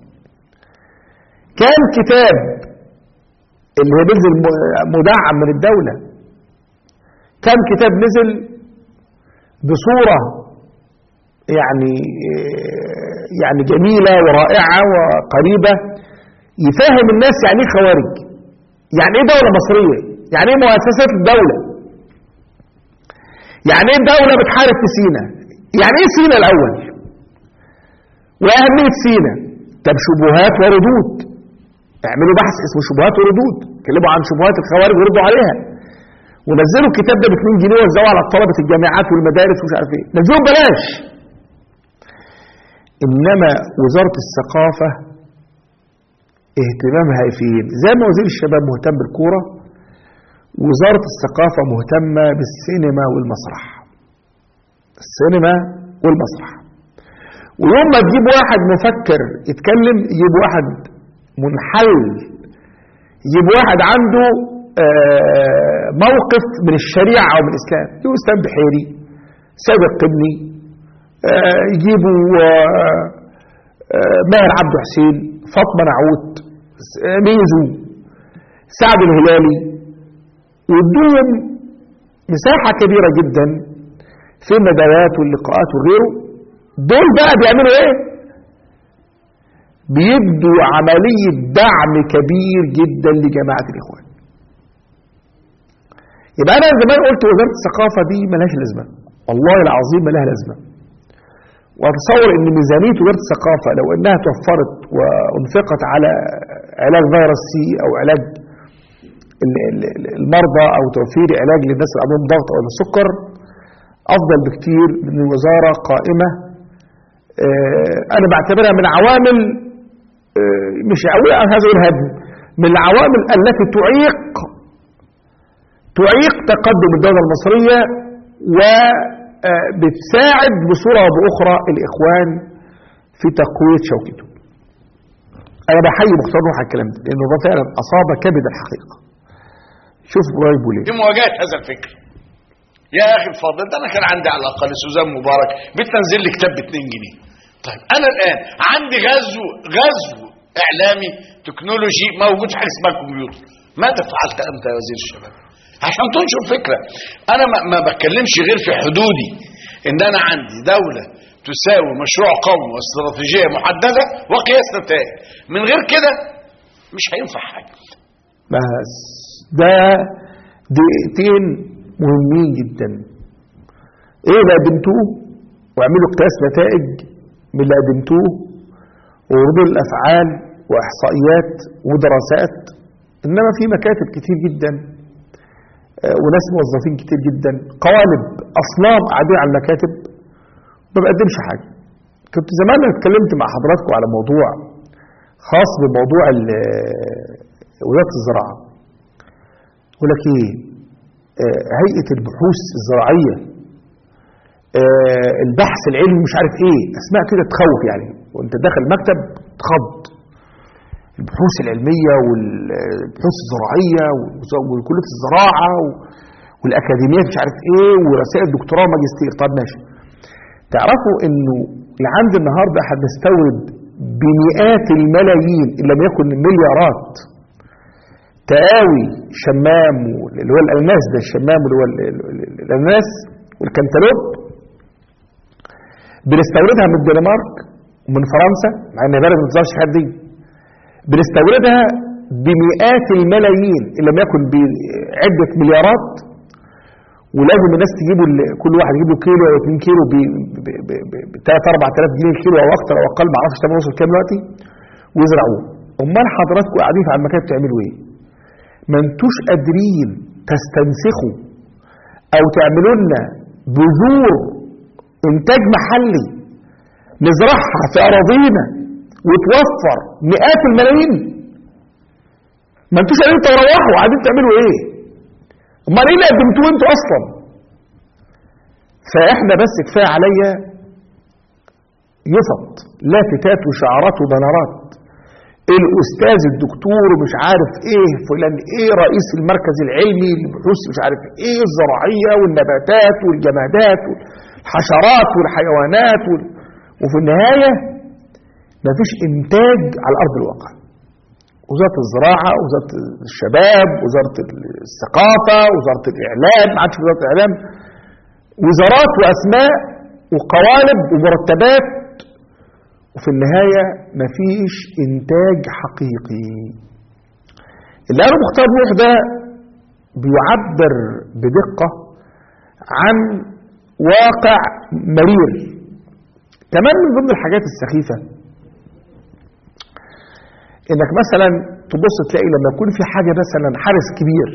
كان كتاب اللي هو بينزل م- مدعم من الدولة كم كتاب نزل بصورة يعني يعني جميلة ورائعة وقريبة يفهم الناس يعني ايه خوارج يعني ايه دولة مصرية يعني ايه مؤسسات الدولة يعني ايه دولة بتحارب في سينا يعني ايه سينا الاول واهمية سينا طب شبهات وردود اعملوا بحث اسمه شبهات وردود اتكلموا عن شبهات الخوارج وردوا عليها ونزلوا الكتاب ده ب 2 جنيه وزعوه على طلبة الجامعات والمدارس ومش عارف ايه نزلوه ببلاش انما وزارة الثقافة اهتمامها فين زي ما وزير الشباب مهتم بالكورة وزارة الثقافة مهتمة بالسينما والمسرح السينما والمسرح ويوم ما تجيب واحد مفكر يتكلم يجيب واحد منحل يجيب واحد عنده آه، موقف من الشريعة أو من الإسلام يجيبوا إسلام بحيري سيد القبني آه، يجيبوا آه، آه، ماهر عبد حسين فاطمة نعوت آه، ميزو سعد الهلالي وادوهم مساحة كبيرة جدا في الندوات واللقاءات وغيره دول بقى بيعملوا ايه بيبدوا عملية دعم كبير جدا لجماعة الإخوان يبقى أنا زمان قلت وزارة الثقافة دي ملهاش لازمة والله العظيم ملها لازمة وأتصور أن ميزانية وزارة الثقافة لو أنها توفرت وأنفقت على علاج فيروس سي أو علاج ال- ال- ال- المرضى أو توفير علاج للناس اللي عندهم ضغط أو السكر أفضل بكتير من وزارة قائمة آه، أنا بعتبرها من عوامل آه، مش أقول هذا أقول هدم من العوامل التي تعيق تعيق تقدم الدولة المصرية وبتساعد بصورة أو بأخرى الإخوان في تقوية شوكته أنا بحيي مختار روح على الكلام ده لأنه ده فعلا أصاب كبد الحقيقة شوف قريب ليه في مواجهه هذا الفكر يا اخي الفاضل ده انا كان عندي على الاقل سوزان مبارك بتنزل لي كتاب ب 2 جنيه طيب انا الان عندي غزو غزو اعلامي تكنولوجي موجود في حاجه اسمها الكمبيوتر ماذا فعلت انت يا وزير الشباب عشان تنشر فكره انا ما, ما بتكلمش غير في حدودي ان انا عندي دوله تساوي مشروع قومي واستراتيجيه محدده وقياس نتائج من غير كده مش هينفع حاجه بس ده دقيقتين مهمين جدا ايه اللي قدمتوه واعملوا قياس نتائج من اللي قدمتوه وردود الافعال واحصائيات ودراسات انما في مكاتب كتير جدا آه، وناس موظفين كتير جدا قوالب اصنام قاعدين على المكاتب ما بقدمش حاجه كنت زمان أنا اتكلمت مع حضراتكم على موضوع خاص بموضوع ال- وزاره الزراعه يقول لك ايه آه، هيئه البحوث الزراعيه آه، البحث العلمي مش عارف ايه اسماء كده تخوف يعني وانت داخل المكتب تخض البحوث العلميه والبحوث الزراعيه وز- وكليه الزراعه و- والاكاديميات مش عارف ايه ورسائل دكتوراه وماجستير طب ماشي تعرفوا انه لعند النهارده احنا بنستورد بمئات الملايين ان لم يكن مليارات تقاوي شمام وال- اللي هو الالماس ده الشمام اللي هو ال- ال- ال- الالماس والكنتالوب بنستوردها من الدنمارك ومن فرنسا مع ان بلد ما بتظهرش حد دي بنستوردها بمئات الملايين ان لم يكن بعده مليارات ولازم الناس تجيبوا ال- كل واحد يجيب له كيلو او 2 كيلو ب 3 4000 جنيه الكيلو او اكتر او اقل ما اعرفش طبعا وصل كام دلوقتي ويزرعوه امال حضراتكم قاعدين على المكاتب تعملوا ايه؟ ما انتوش قادرين تستنسخوا او تعملوا لنا بذور انتاج محلي نزرعها في اراضينا وتوفر مئات الملايين ما انتوش قادرين تروحوا قاعدين تعملوا ايه؟ امال ايه اللي قدمتوه انتوا اصلا؟ فاحنا بس كفايه عليا يفط لافتات وشعارات وبنرات الاستاذ الدكتور مش عارف ايه فلان ايه رئيس المركز العلمي للبحوث مش عارف ايه الزراعيه والنباتات والجمادات والحشرات والحيوانات وال... وفي النهايه مفيش انتاج على ارض الواقع وزاره الزراعه وزاره الشباب وزاره الثقافه وزاره الاعلام ما عادش وزاره الاعلام وزارات واسماء وقوالب ومرتبات وفي النهايه مفيش انتاج حقيقي اللي قاله مختار نوح ده بيعبر بدقه عن واقع مرير كمان من ضمن الحاجات السخيفه انك مثلا تبص تلاقي لما يكون في حاجه مثلا حادث كبير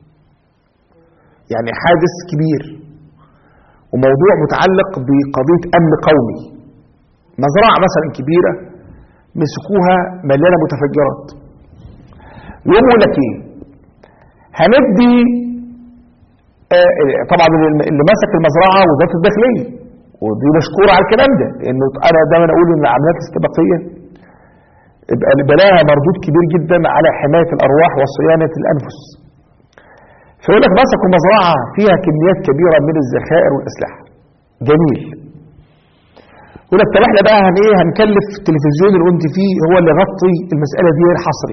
يعني حادث كبير وموضوع متعلق بقضيه امن قومي مزرعه مثلا كبيره مسكوها مليانه متفجرات يقوموا لك ايه هندي آه طبعا اللي مسك المزرعه وزاره الداخليه ودي مشكوره على الكلام ده انه انا دايما اقول ان العمليات الاستباقيه يبقى بلاها مردود كبير جدا على حمايه الارواح وصيانه الانفس. فيقول لك مسكوا مزرعه فيها كميات كبيره من الذخائر والاسلحه. جميل. يقول لك طب احنا بقى هن ايه هنكلف التلفزيون اللي قمت فيه هو اللي يغطي المساله دي الحصري.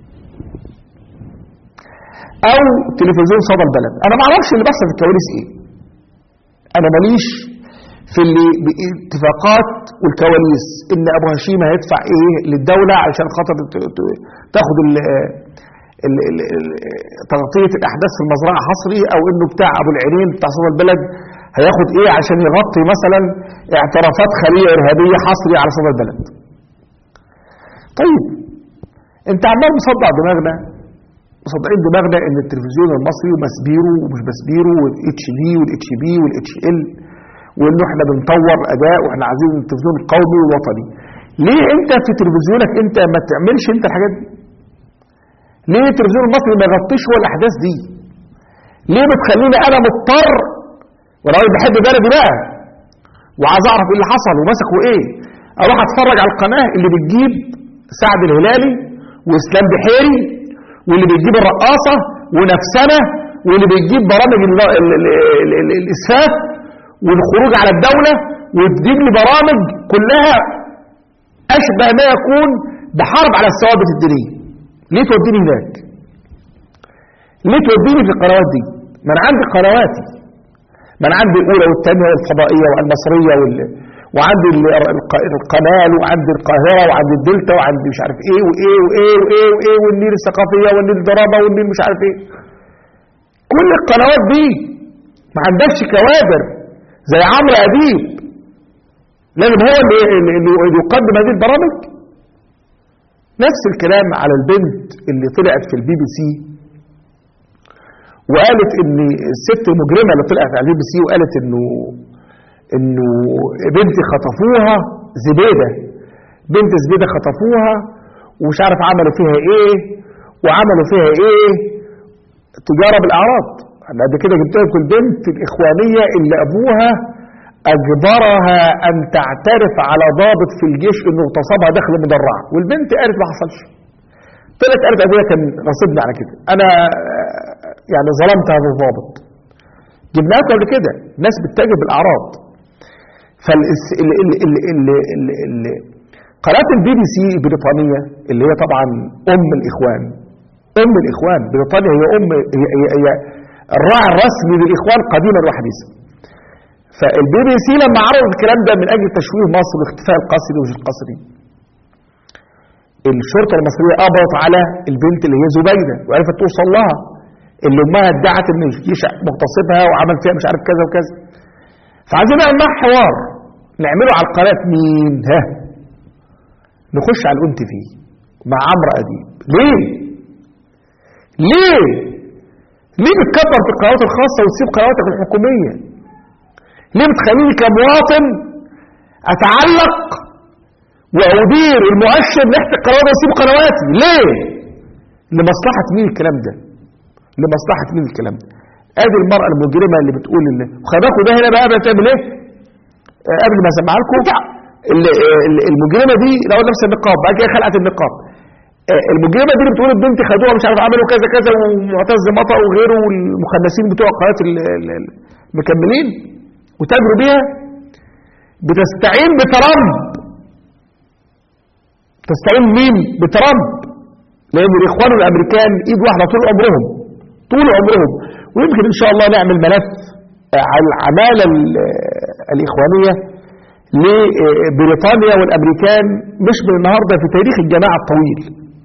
او تلفزيون صدى البلد، انا ما اعرفش اللي بيحصل في الكواليس ايه. انا ماليش في اللي باتفاقات والكواليس ان ابو هشيم هيدفع ايه للدوله علشان خاطر تاخد ال ال ال تغطيه الاحداث في المزرعه حصري او انه بتاع ابو العينين بتاع صدى البلد هياخد ايه عشان يغطي مثلا اعترافات خليه ارهابيه حصري على صدى البلد. طيب انت عمال مصدع دماغنا مصدعين دماغنا ان التلفزيون المصري ومسبيرو ومش مسبيرو والاتش دي والاتش بي والاتش ال وانه احنا بنطور اداء واحنا عايزين التلفزيون القومي والوطني ليه انت في تلفزيونك انت ما تعملش انت الحاجات دي ليه التلفزيون المصري ما يغطيش هو الاحداث دي ليه بتخليني انا مضطر وانا راجل بحب بلدي بقى وعايز اعرف ايه اللي حصل ومسكوا ايه اروح اتفرج على القناه اللي بتجيب سعد الهلالي واسلام بحيري واللي بتجيب الرقاصه ونفسنا واللي بتجيب برامج الاسفاف والخروج على الدولة وتجيب لي برامج كلها أشبه ما يكون بحرب على الثوابت الدينية ليه توديني هناك ليه توديني في القنوات دي ما أنا عندي قنواتي ما أنا عندي الأولى والثانية والفضائية والمصرية وال... وعندي القنال وعندي القاهرة وعندي الدلتا وعندي مش عارف ايه وايه وايه وايه وايه والنيل الثقافية والنيل الدراما والنيل مش عارف ايه كل القنوات دي ما عندكش كوادر زي عمرو اديب لازم هو اللي, اللي يقدم هذه البرامج نفس الكلام على البنت اللي طلعت في البي بي سي وقالت ان الست المجرمه اللي طلعت على البي بي سي وقالت انه انه بنتي خطفوها زبيده بنت زبيده خطفوها ومش عارف عملوا فيها ايه وعملوا فيها ايه تجاره بالاعراض انا قبل كده جبت لكم البنت الاخوانيه اللي ابوها اجبرها ان تعترف على ضابط في الجيش انه اغتصبها داخل المدرعه والبنت قالت ما حصلش طلعت قالت ابويا كان رصدني على كده انا يعني ظلمت هذا الضابط جبناها قبل كده ناس بتتاجر بالاعراض فالس ال ال ال ال ال ال قناه البي بي سي البريطانيه اللي هي طبعا ام الاخوان ام الاخوان بريطانيا هي ام هي, هي, هي الراعي الرسمي للاخوان قديما وحديثا فالبي بي سي لما عرض الكلام ده من اجل تشويه مصر واختفاء القصري ومش القصري الشرطه المصريه قبضت على البنت اللي هي زبيده وعرفت توصل لها اللي امها ادعت ان الجيش مغتصبها وعمل فيها مش عارف كذا وكذا فعايزين نعمل معاها حوار نعمله على القناه مين ها نخش على الان تي مع عمرو اديب ليه ليه ليه بتكبر في القنوات الخاصه وتسيب قنواتك الحكوميه ليه بتخليني كمواطن اتعلق وادير المؤشر ناحيه القنوات واسيب قنواتي ليه لمصلحه مين الكلام ده لمصلحه مين الكلام ده ادي المراه المجرمه اللي بتقول اللي خلي بالكم ده هنا بقى بتعمل ايه آه قبل ما اسمعها لكم المجرمه دي لو لابسه النقاب بقى كده خلعت النقاب آه المجرمه دي اللي بتقول البنت خدوها مش عارف عملوا كذا كذا ومعتز مطا وغيره والمخنثين بتوع القنوات المكملين وتجروا بيها بتستعين بترامب تستعين مين بترامب لان الاخوان الامريكان ايد واحده طول عمرهم طول عمرهم ويمكن ان شاء الله نعمل ملف على العماله ال- الاخوانيه لبريطانيا والامريكان مش من النهارده في تاريخ الجماعه الطويل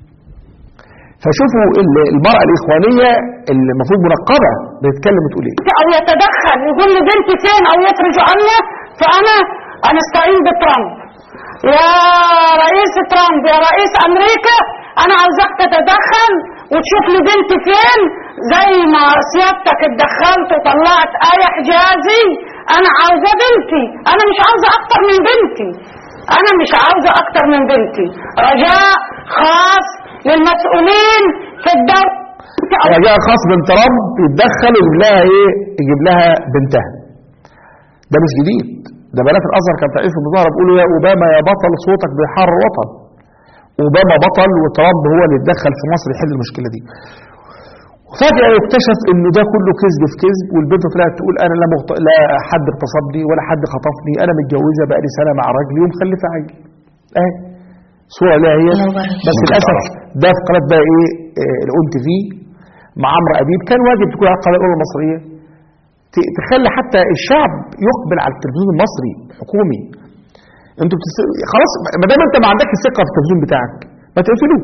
فشوفوا ال- المراه الاخوانيه اللي المفروض منقبه بتتكلم بتقول ايه او يتدخل يقول لي بنتي فين او يفرج عنها فانا انا استعين بترامب يا رئيس ترامب يا رئيس امريكا انا عاوزاك تتدخل وتشوف لي بنتي فين زي ما سيادتك اتدخلت وطلعت آية حجازي انا عاوزة بنتي انا مش عاوزة اكتر من بنتي انا مش عاوزة اكتر من بنتي رجاء خاص للمسؤولين في الدولة رجاء خاص من ترامب يتدخل ويجيب لها ايه يجيب لها بنتها ده مش جديد ده بنات الازهر كان تعيش في المظاهره بيقولوا يا اوباما يا بطل صوتك بيحرر الوطن اوباما بطل وترامب هو اللي اتدخل في مصر يحل المشكله دي فجأة يكتشف انه ده كله كذب في كذب والبنت طلعت تقول انا لا, مغط... لا حد اغتصبني ولا حد خطفني انا متجوزه بقالي سنه مع راجلي ومخلفه عيل اهي صوره لها هي بس للاسف ده في قناه بقى ايه آه، الاون تي في مع عمرو اديب كان واجب تكون على القناه الاولى المصريه ت- تخلي حتى الشعب يقبل على التلفزيون المصري الحكومي انتوا بتس... خلاص ما دام انت ما عندكش ثقه في التلفزيون بتاعك ما تقفلوه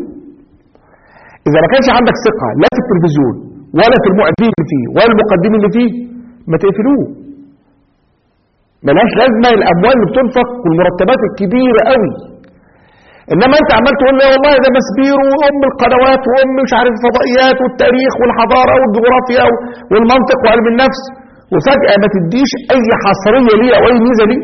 اذا ما كانش عندك ثقه لا في التلفزيون ولا في المؤدين اللي فيه ولا المقدمين اللي فيه ما تقفلوه ملهاش لازمه الاموال اللي بتنفق والمرتبات الكبيره قوي انما انت عمال تقول لي والله ده مسبير وام القنوات وام مش عارف الفضائيات والتاريخ والحضاره والجغرافيا والمنطق وعلم النفس وفجاه ما تديش اي حصريه ليه او اي ميزه ليه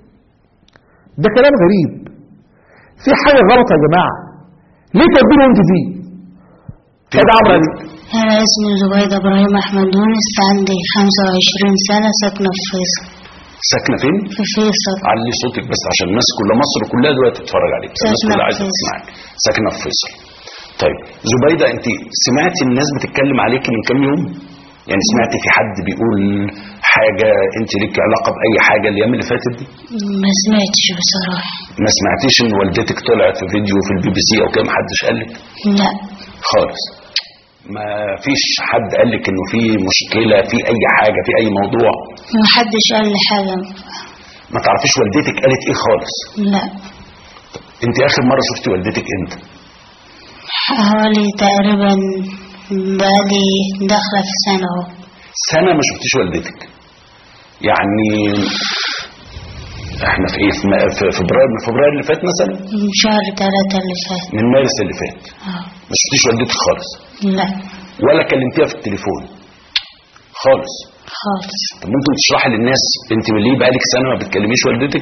ده كلام غريب في حاجه غلط يا جماعه ليه تدبير وانت فيه كده عمرو دي أنا اسمي زبيدة إبراهيم أحمد يونس عندي 25 سنة ساكنة في فيصل ساكنه فين؟ في فيصل علي صوتك بس عشان الناس كلها مصر كلها دلوقتي تتفرج عليك الناس ساكنة كلها في عايزه فيصل. تسمعك ساكنه في فيصل طيب زبيده انت سمعتي الناس بتتكلم عليك من كام يوم يعني سمعتي في حد بيقول حاجه انت ليك علاقه باي حاجه الايام اللي فاتت دي ما سمعتش بصراحة ما سمعتيش ان والدتك طلعت في فيديو في البي بي سي او كده محدش قال لك لا خالص ما فيش حد قال لك انه في مشكله في اي حاجه في اي موضوع ما حدش قال لي حاجة ما تعرفيش والدتك قالت ايه خالص لا انت اخر مره شفتي والدتك امتى حوالي تقريبا بقالي داخلة في سنة أهو سنه ما شفتيش والدتك يعني احنا في ايه في م- في فبراير من فبراير اللي فات مثلا من شهر تلاتة اللي فات من مارس اللي فات اه ما شفتيش والدتك خالص لا ولا كلمتيها في التليفون خالص خالص طب ممكن تشرحي للناس انت من ليه بقالك سنه ما بتكلميش والدتك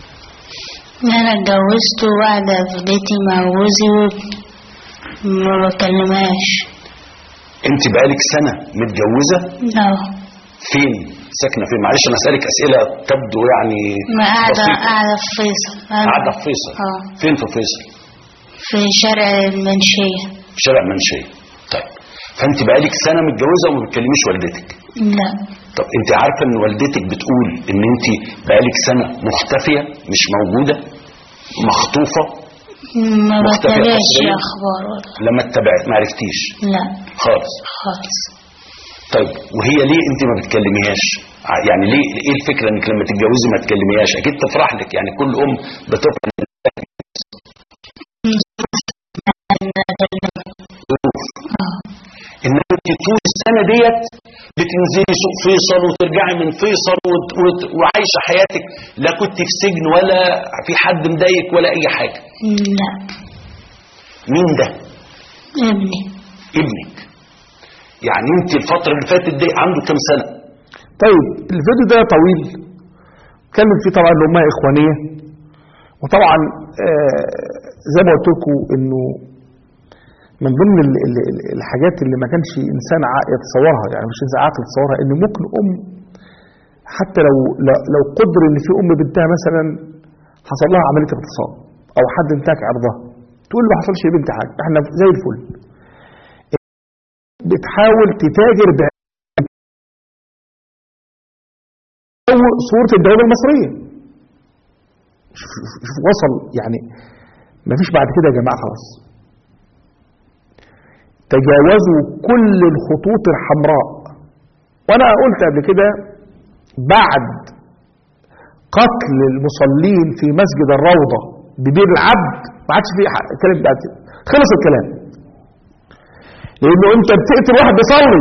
أنا اتجوزت وقاعدة في بيتي مع جوزي وما بكلمهاش انت بقالك سنه متجوزه اه فين ساكنه فين معلش انا اسالك اسئله تبدو يعني ما قاعدة بسيطة. قاعدة في فيصل أنا قاعده في فيصل اه فين في فيصل في شارع المنشية في شارع منشيه طيب فانت بقالك سنه متجوزه وما بتكلميش والدتك لا طب انت عارفه ان والدتك بتقول ان انت بقالك سنه مختفيه مش موجوده مخطوفه ما مختفية بتابعش أصلية؟ أخبار ولا لما اتبعت ما عرفتيش لا خالص خالص طيب وهي ليه انت ما بتكلميهاش ع- يعني ليه ايه الفكره انك لما تتجوزي ما تكلميهاش اكيد تفرح لك يعني كل ام بتفرح انما انت طول السنه ديت بتنزلي سوق فيصل وترجعي من فيصل وت... وت... وعايشه حياتك لا كنت في سجن ولا في حد مضايقك ولا اي حاجه لا مين ده ابني ابنك يعني انت الفتره اللي فاتت دي عنده كام سنه طيب الفيديو ده طويل اتكلم فيه طبعا الامه اخوانيه وطبعا آه، زي ما قلت لكم انه من ضمن ال- ال- ال- الحاجات اللي ما كانش انسان عاقل يتصورها يعني مش انسان عاقل يتصورها ان ممكن ام حتى لو لو لو قدر ان في ام بنتها مثلا حصل لها عمليه اغتصاب او حد انتهك عرضها تقول ما حصلش يا بنتي حاجه احنا زي الفل بتحاول تتاجر ب صورة الدولة المصرية شوف شوف وصل يعني ما فيش بعد كده يا جماعة خلاص تجاوزوا كل الخطوط الحمراء وانا قلت قبل كده بعد قتل المصلين في مسجد الروضة ببير العبد ما عادش في ح- كلام بعد كده خلص الكلام لانه انت بتقتل واحد بيصلي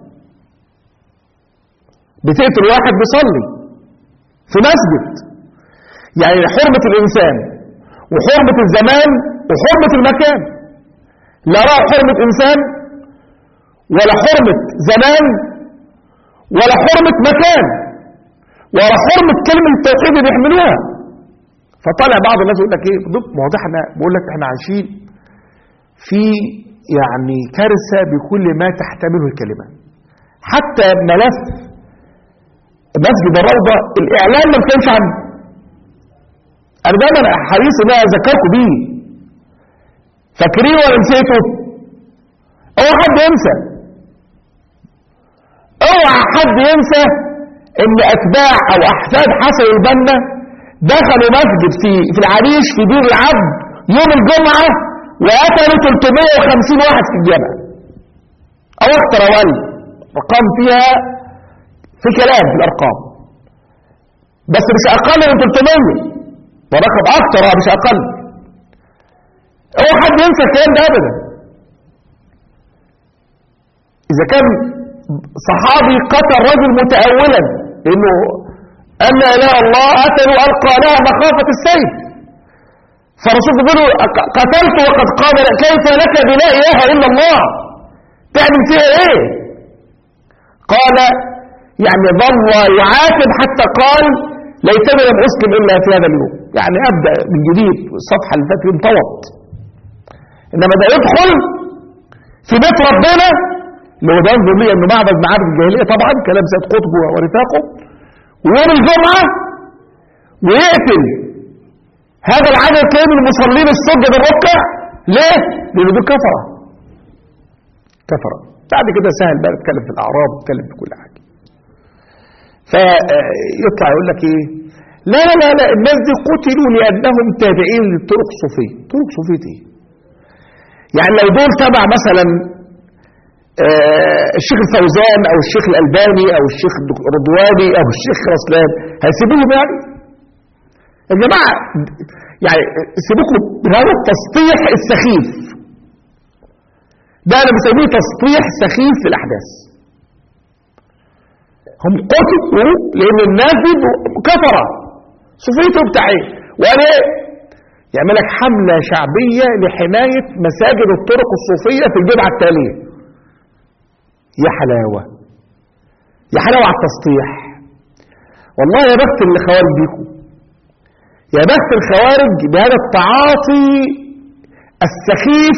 بتقتل واحد بيصلي في مسجد يعني حرمة الإنسان وحرمة الزمان وحرمة المكان لا رأى حرمة إنسان ولا حرمة زمان ولا حرمة مكان ولا حرمة كلمة التوحيد اللي بيحملوها فطلع بعض الناس يقول لك ايه ضد ما هو ده احنا بقول لك احنا عايشين في يعني كارثة بكل ما تحتمله الكلمة حتى ملف مسجد الروضة الإعلام ما كانش عنه أنا دايما حريص إن أنا أذكركم بيه فاكرين ولا نسيته؟ اوعى حد ينسى اوعى حد ينسى ان اتباع او احفاد حسن البنا دخلوا مسجد في في العريش في دير العبد يوم الجمعه وقتلوا 350 واحد في الجامع او اكتر او اقل ارقام فيها في كلام في الارقام بس مش اقل من 300 ورقم اكتر مش اقل اوعى حد ينسى الكلام ده ابدا اذا كان صحابي قتل رجل متأولا لانه قال لا اله الا الله قتلوا القى لها مخافة السيف فالرسول بيقول له قتلت وقد قال كيف لك بلا اله الا الله تعمل فيها ايه قال يعني ظل يعاتب حتى قال ليتني لم اسلم الا في هذا اليوم يعني ابدا من جديد الصفحه اللي فاتت انطوت انما ده يدخل في بيت ربنا اللي هو ده ينظر لي انه معبد معابد الجاهليه طبعا كلام سيد قطب ورفاقه ويوم الجمعه ويقتل هذا العدد الكريم من المصلين السجد الركع ليه؟ لانه دول كفره كفره بعد كده سهل بقى نتكلم في الاعراب نتكلم في كل حاجه فيطلع يقول لك ايه لا لا لا لا الناس دي قتلوا لانهم تابعين للطرق الصوفيه طرق صوفيه ايه يعني لو دول تبع مثلا آه الشيخ الفوزان او الشيخ الالباني او الشيخ رضواني او الشيخ رسلان هيسيبوهم يعني يا جماعه يعني سيبوكم من هذا التسطيح السخيف ده انا بسميه تسطيح سخيف للاحداث هم قتلوا لان الناس دي كفره صوفيته بتاع ايه وقال ايه يعمل لك حمله شعبيه لحمايه مساجد الطرق الصوفيه في الجمعه التاليه يا حلاوه يا حلاوه على التسطيح والله يا بخت الخوارج بيكم يا بخت الخوارج بهذا التعاطي السخيف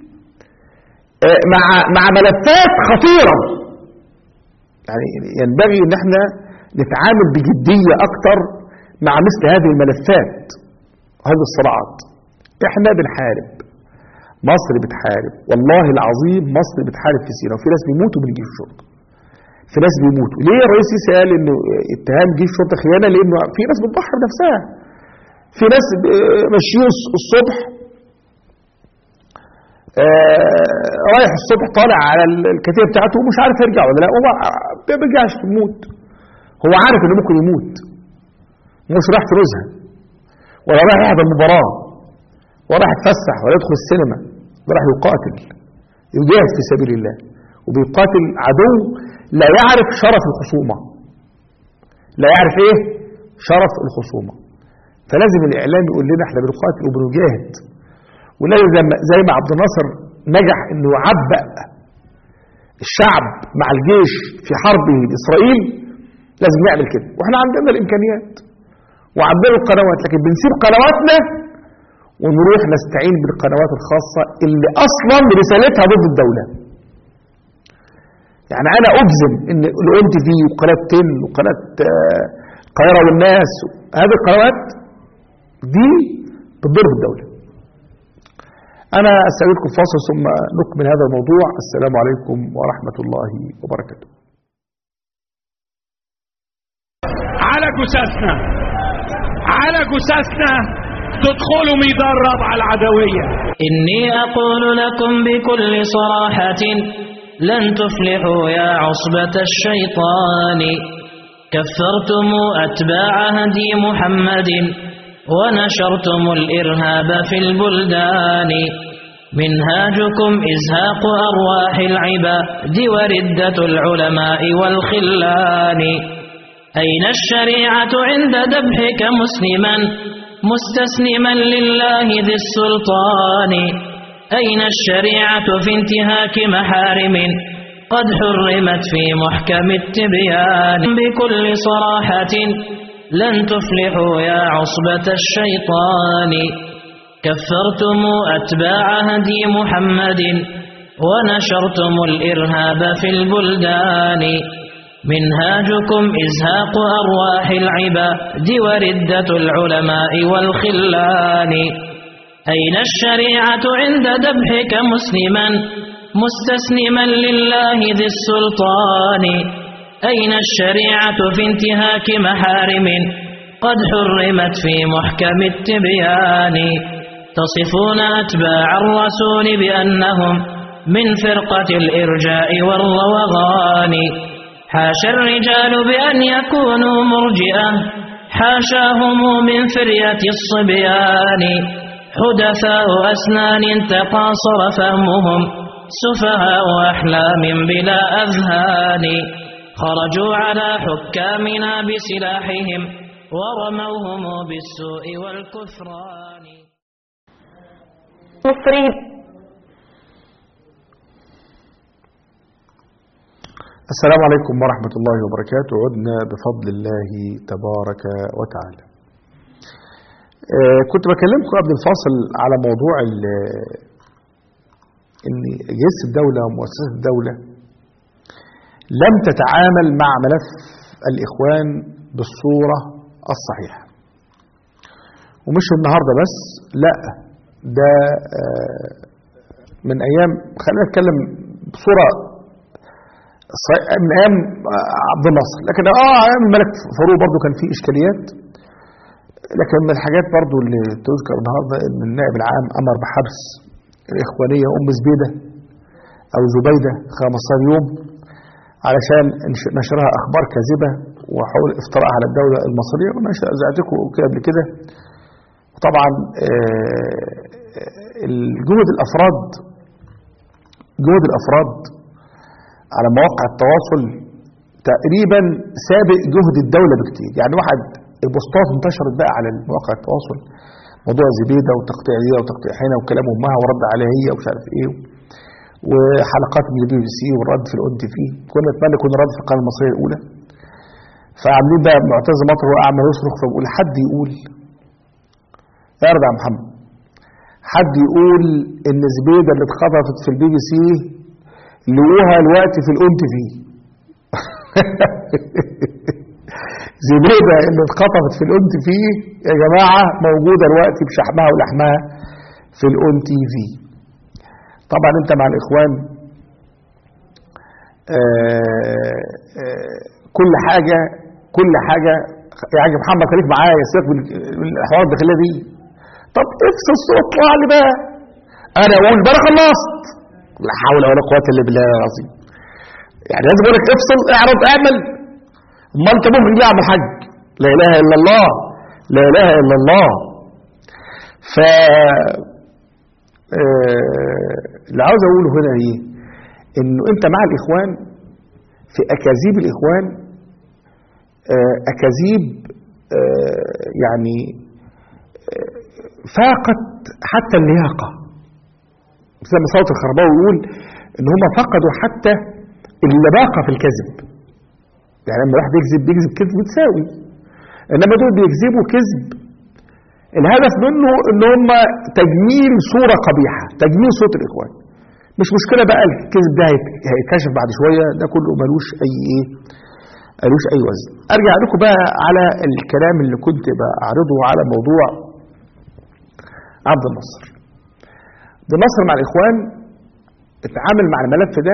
مع مع ملفات خطيره يعني ينبغي ان احنا نتعامل بجديه اكتر مع مثل هذه الملفات وهذه الصراعات احنا بنحارب مصر بتحارب والله العظيم مصر بتحارب في سيناء وفي ناس بيموتوا من جيش الشرطه في ناس بيموتوا ليه الرئيس السيسي قال انه اتهام جيش الشرطه خيانه لانه في ناس بتضحي بنفسها في ناس ماشيين الصبح آه رايح الصبح طالع على الكتيبه بتاعته ومش عارف يرجع ولا لا هو ما بيرجعش يموت هو عارف انه ممكن يموت مش رايح فلوسها ولا رايح يحضر مباراه ولا رايح يتفسح ولا يدخل السينما ده رايح يقاتل يجاهد في سبيل الله وبيقاتل عدو لا يعرف شرف الخصومه لا يعرف ايه شرف الخصومه فلازم الاعلام يقول لنا احنا بنقاتل وبنجاهد ولازم زي ما عبد الناصر نجح انه يعبأ الشعب مع الجيش في حربه لاسرائيل لازم نعمل كده واحنا عندنا الامكانيات وعندنا القنوات لكن بنسيب قنواتنا ونروح نستعين بالقنوات الخاصة اللي اصلا رسالتها ضد الدولة يعني انا اجزم ان الاون تي في وقناة تن وقناة القاهرة والناس هذه القنوات دي بتضر بالدولة أنا أستأذنكم فاصل ثم نكمل هذا الموضوع السلام عليكم ورحمة الله وبركاته على جثثنا على جثثنا تدخلوا ميدان رابعة العدوية إني أقول لكم بكل صراحة لن تفلحوا يا عصبة الشيطان كفرتم أتباع هدي محمد ونشرتم الإرهاب في البلدان منهاجكم إزهاق أرواح العباد وردة العلماء والخلان أين الشريعة عند ذبحك مسلما مستسلما لله ذي السلطان أين الشريعة في انتهاك محارم قد حرمت في محكم التبيان بكل صراحة لن تفلحوا يا عصبة الشيطان كفرتم أتباع هدي محمد ونشرتم الإرهاب في البلدان منهاجكم إزهاق أرواح العباد وردة العلماء والخلان أين الشريعة عند ذبحك مسلما مستسلما لله ذي السلطان أين الشريعة في انتهاك محارم قد حرمت في محكم التبيان تصفون أتباع الرسول بأنهم من فرقة الإرجاء والروغان حاشا الرجال بأن يكونوا مرجئة حاشاهم من فرية الصبيان حدثاء أسنان تقاصر فهمهم سفهاء أحلام بلا أذهان خرجوا على حكامنا بسلاحهم ورموهم بالسوء والكفران مصريين السلام عليكم ورحمة الله وبركاته عدنا بفضل الله تبارك وتعالى آه، كنت بكلمكم قبل الفاصل على موضوع ال- ان اجهزه الدوله ومؤسسات الدوله لم تتعامل مع ملف الاخوان بالصوره الصحيحه ومش النهارده بس لا ده آه، من ايام خلينا نتكلم بصوره ص- من ايام آه، عبد الناصر لكن اه ايام الملك فاروق برضو كان في اشكاليات لكن من الحاجات برضو اللي تذكر النهارده ان النائب العام امر بحبس الاخوانيه ام زبيده او زبيده 15 يوم علشان انش- نشرها اخبار كاذبه وحول افتراء على الدوله المصريه وانا زعتكم كده قبل كده طبعا آه، الجهد الافراد جهد الافراد على مواقع التواصل تقريبا سابق جهد الدوله بكتير يعني واحد البوستات انتشرت بقى على مواقع التواصل موضوع زبيده وتقطيع دي وتقطيع هنا وكلام امها ورد عليها هي ومش عارف ايه وحلقات من البي بي سي والرد في الاون تي في كنا نتمنى يكون الرد في القناه المصريه الاولى فعاملين بقى معتز مطر هو قاعد يصرخ فبقول حد يقول ارجع يا محمد حد يقول ان زبيده اللي اتخطفت في البي بي سي لقوها الوقت في الاون تي في زبيده اللي اتخطفت في الاون تي في يا جماعه موجوده الوقت بشحمها ولحمها في الاون تي في طبعا انت مع الاخوان آه، آه، كل حاجه كل حاجه يا حاج محمد خليك معايا سيبك من من الحوار الداخليه دي طب افصل الصوت اطلع لي بقى انا اقول بقى أنا خلصت لا حول ولا قوه الا بالله العظيم يعني لازم اقول لك افصل اعرض اعمل امال انت ممكن ليه يا عم الحاج لا اله الا الله لا اله الا الله ف آه، اللي عاوز اقوله هنا ايه انه انت مع الاخوان في اكاذيب الاخوان آه، اكاذيب آه، يعني آه، فاقت حتى اللياقه زي ما صوت الخرباوي يقول ان هم فقدوا حتى اللباقه في الكذب يعني لما الواحد يكذب بيكذب كذب متساوي انما دول بيكذبوا كذب الهدف منه ان هم تجميل صوره قبيحه تجميل صوره الاخوان مش مشكله بقى الكذب ده هيت- هيتكشف بعد شويه ده كله ملوش اي ايه ملوش اي وزن ارجع لكم بقى على الكلام اللي كنت بعرضه على موضوع عبد الناصر عبد الناصر مع الاخوان اتعامل مع الملف ده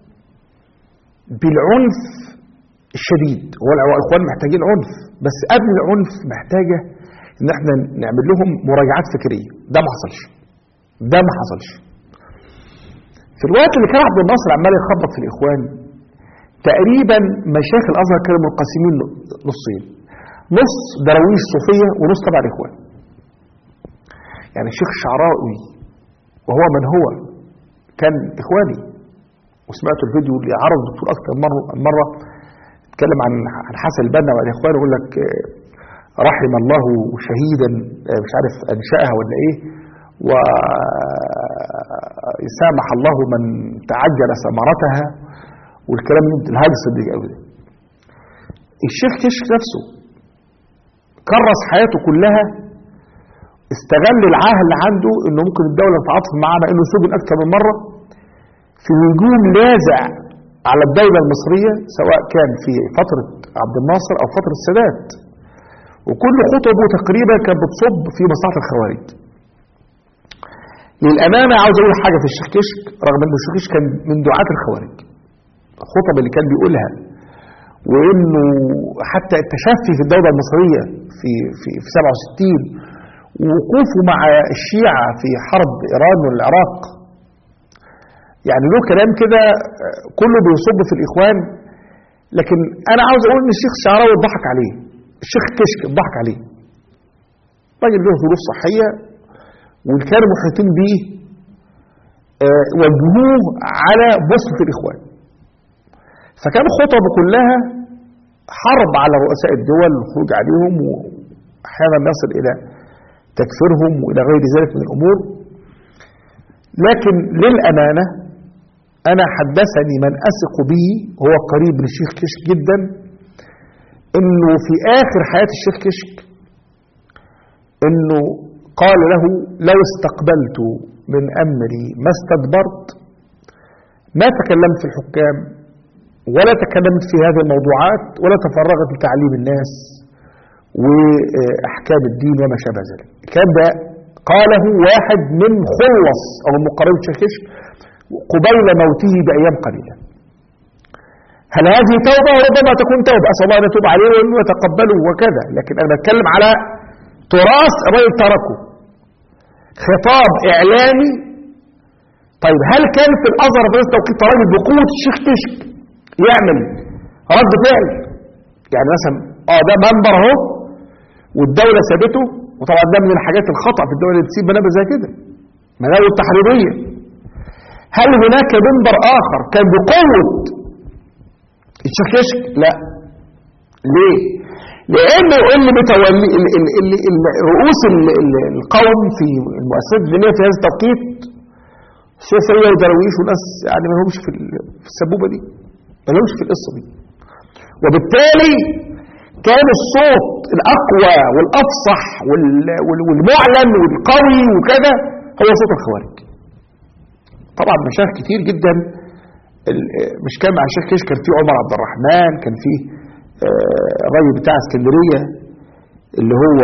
بالعنف الشديد هو الإخوان محتاجين عنف بس قبل العنف محتاجة ان احنا نعمل لهم مراجعات فكريه ده ما حصلش ده ما حصلش في الوقت اللي كان عبد الناصر عمال يخبط في الاخوان تقريبا مشايخ الازهر كانوا منقسمين نصين نص دراويش صوفيه ونص تبع الاخوان يعني الشيخ الشعراوي وهو من هو كان اخواني وسمعت الفيديو اللي عرض الدكتور اكثر مره مره اتكلم عن عن حسن البنا والاخوان يقول لك آه، رحم الله شهيدا آه، مش عارف انشاها ولا ايه ويسامح الله من تعجل ثمرتها والكلام الهاجس اللي قوي ده الشيخ كشك نفسه كرس حياته كلها استغل العاهه اللي عنده انه ممكن الدوله تتعاطف معاه مع انه سجن اكثر من مره في هجوم لاذع على الدوله المصريه سواء كان في فتره عبد الناصر او فتره السادات وكل خطبه تقريبا كانت بتصب في مصلحه الخوارج للامانه عاوز اقول حاجه في الشيخ كشك رغم ان الشيخ كشك كان من دعاه الخوارج الخطب اللي كان بيقولها وانه حتى التشفي في الدوله المصريه في في في 67 ووقوفه مع الشيعه في حرب ايران والعراق يعني له كلام كده آه، كله بيصب في الاخوان لكن انا عاوز اقول ان الشيخ الشعراوي اتضحك عليه الشيخ كشك اتضحك عليه راجل له ظروف صحيه واللي كانوا محيطين بيه آه، وجهوه على بوصله الاخوان فكان خطبه كلها حرب على رؤساء الدول والخروج عليهم واحيانا نصل الى تكفيرهم والى غير ذلك من الامور لكن للامانه انا حدثني من اثق به هو قريب من الشيخ كشك جدا انه في اخر حياه الشيخ كشك انه قال له لو استقبلت من امري ما استدبرت ما تكلمت في الحكام ولا تكلمت في هذه الموضوعات ولا تفرغت لتعليم الناس واحكام الدين وما شابه ذلك الكلام ده قاله واحد من خلص او من مقربين الشيخ كشك قبيل موته بايام قليله هل هذه توبه ربما تكون توبه اسال الله ان يتوب عليه وانه يتقبله وكذا لكن انا بتكلم على تراث الراجل تركه خطاب اعلامي طيب هل كان في الازهر في نفس التوقيت راجل بقوه الشيخ كشك يعمل رد فعل يعني مثلا اه ده منبر اهو والدوله سابته وطبعا ده من الحاجات الخطا في الدوله اللي تسيب منابر زي كده منابر تحريريه هل هناك منبر اخر كان بقوه الشيخ كشك لا ليه لانه اللي متولي اللي, اللي, اللي رؤوس ال- ال- القوم في المؤسسات الدينيه في هذا التوقيت صوفيه ودرويش وناس يعني ما لهمش في ال- في السبوبه دي ما لهمش في القصه دي وبالتالي كان الصوت الاقوى والافصح وال- وال- والمعلن والقوي وكذا هو صوت الخوارج طبعا مشايخ كتير جدا ال- مش كان مع الشيخ كيش كان في عمر عبد الرحمن كان في آه، الراجل بتاع اسكندريه اللي هو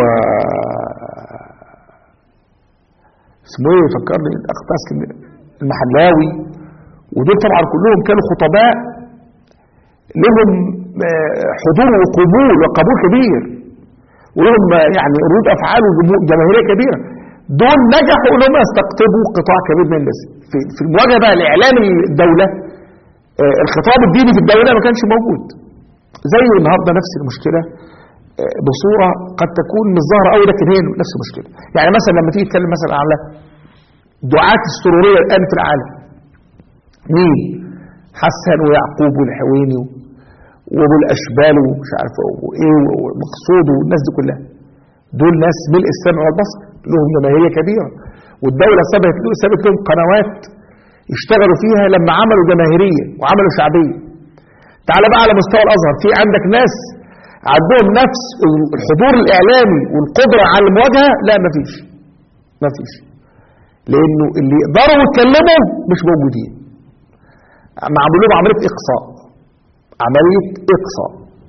اسمه ايه فكرني الاخ بتاع اسكندريه المحلاوي ودول طبعا كلهم كانوا خطباء لهم آه، حضور وقبول وقبول كبير ولهم آه، يعني ردود افعال وجمهور- جماهيريه كبيره دول نجحوا انهم يستقطبوا قطاع كبير من الناس في في المواجهه بقى لاعلام الدوله آه، الخطاب الديني في الدوله ما كانش موجود زي النهارده نفس المشكله آه، بصوره قد تكون مش ظاهره قوي لكن هي نفس المشكله يعني مثلا لما تيجي تتكلم مثلا على دعاة السروريه الان في العالم مين حسن ويعقوب والحويني و- وابو الاشبال ومش عارف وايه ومقصود والناس دي كلها دول ناس ملء السمع والبصر لهم جماهيريه كبيره والدوله سابت له سابت لهم قنوات يشتغلوا فيها لما عملوا جماهيريه وعملوا شعبيه تعال بقى على مستوى الازهر في عندك ناس عندهم نفس الحضور الاعلامي والقدره على المواجهه لا مفيش مفيش لانه اللي يقدروا يتكلموا مش موجودين معمول لهم عمليه اقصاء عمليه اقصاء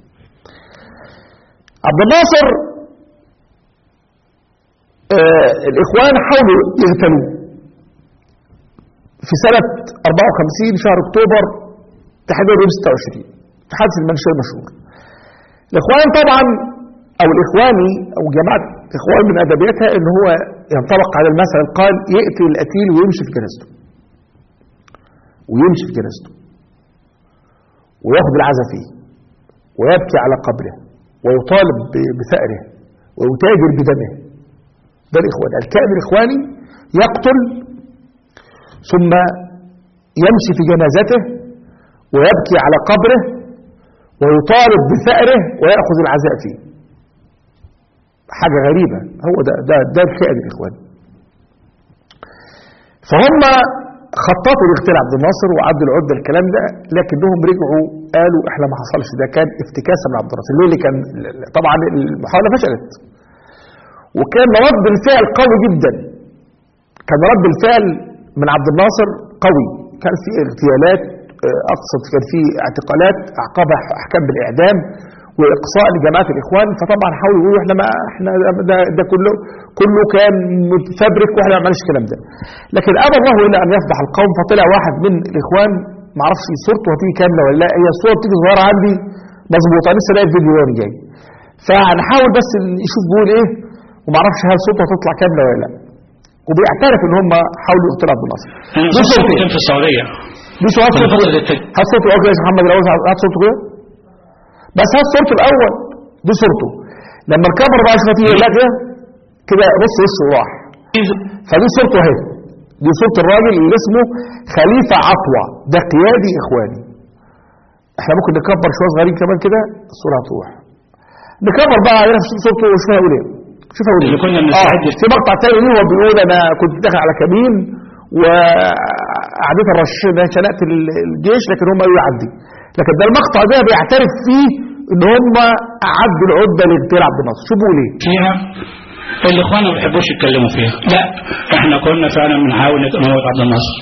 عبد الناصر آه الاخوان حاولوا يغتالوه في سنه 54 شهر اكتوبر تحديدا يوم 26 في حادث المنشيه المشهور الاخوان طبعا او الاخواني او جماعه اخوان من ادبياتها ان هو ينطبق على المثل قال يقتل القتيل ويمشي في جنازته ويمشي في جنازته وياخذ العزا فيه ويبكي على قبره ويطالب ب- بثأره ويتاجر بدمه ده الاخوان الكائن الاخواني يقتل ثم يمشي في جنازته ويبكي على قبره ويطالب بثأره ويأخذ العزاء فيه حاجة غريبة هو ده ده ده الكائن الإخواني فهم خططوا لاغتيال عبد الناصر وعدوا العدة الكلام ده لكنهم رجعوا قالوا احنا ما حصلش ده كان افتكاسة من عبد الناصر ليه اللي كان طبعا المحاولة فشلت وكان رد الفعل قوي جدا كان رد الفعل من عبد الناصر قوي كان في اغتيالات آه، اقصد كان في اعتقالات اعقبها احكام بالاعدام واقصاء لجماعه الاخوان فطبعا حاولوا يقولوا احنا ما احنا ده, ده كله كله كان متفبرك واحنا ما عملناش الكلام ده لكن ابى الله الا ان يفضح القوم فطلع واحد من الاخوان ما اعرفش صورته هتيجي كامله ولا لا هي الصوره بتيجي صغيره عندي مظبوطه لسه لاقي الفيديو وانا جاي فهنحاول بس نشوف بيقول ايه وما اعرفش هل صوته هتطلع كامله ولا لا وبيعترف ان هم حاولوا يقتلوا عبد الناصر انا دي شفت صورته كان في السعوديه دي صورة في صورته فترة التج- هات صورته الاول كده يا محمد الاول هات صورته كده بس هات صورته الاول دي صورته لما الكاميرا بقى شوف هتيجي لا كده كده نص وشه راح فدي صورته اهي دي صورة الراجل اللي اسمه خليفة عطوة ده قيادي اخواني احنا ممكن نكبر شوية صغيرين كمان كده الصورة هتروح نكبر بقى علينا في صورته وشوفها يقول ايه شوفها يقول اللي ايه كنا اه بنستعد في مقطع تاني ليه هو بيقول انا كنت داخل على كمين وقعدت الرش شنقت ال- الجيش لكن هم قالوا يعدي لكن ده المقطع ده بيعترف فيه ان هم عدوا العده لاغتيال عبد الناصر شو بيقول ايه فيها الاخوان ما بيحبوش يتكلموا فيها لا احنا كنا فعلا بنحاول نموت عبد الناصر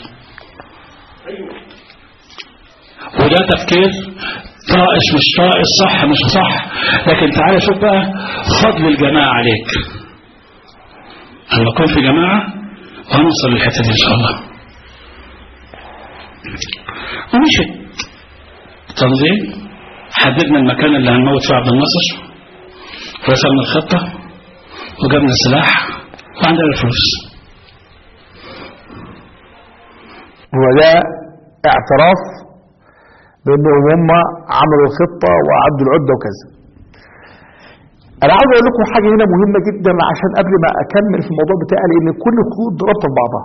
وده تفكير طائش مش طائش صح مش صح لكن تعالى شوف بقى فضل الجماعة عليك لما نكون في جماعة وهنوصل للحتة دي ان شاء الله ومشت تنظيم حددنا المكان اللي هنموت فيه عبد الناصر رسمنا الخطة وجبنا السلاح وعندنا الفلوس هو ده اعتراف بانهم هم عملوا الخطه وعدوا العده وكذا انا عاوز اقول لكم حاجه هنا مهمه جدا عشان قبل ما اكمل في الموضوع بتاعي لان كل الخطوط دي رابطه ببعضها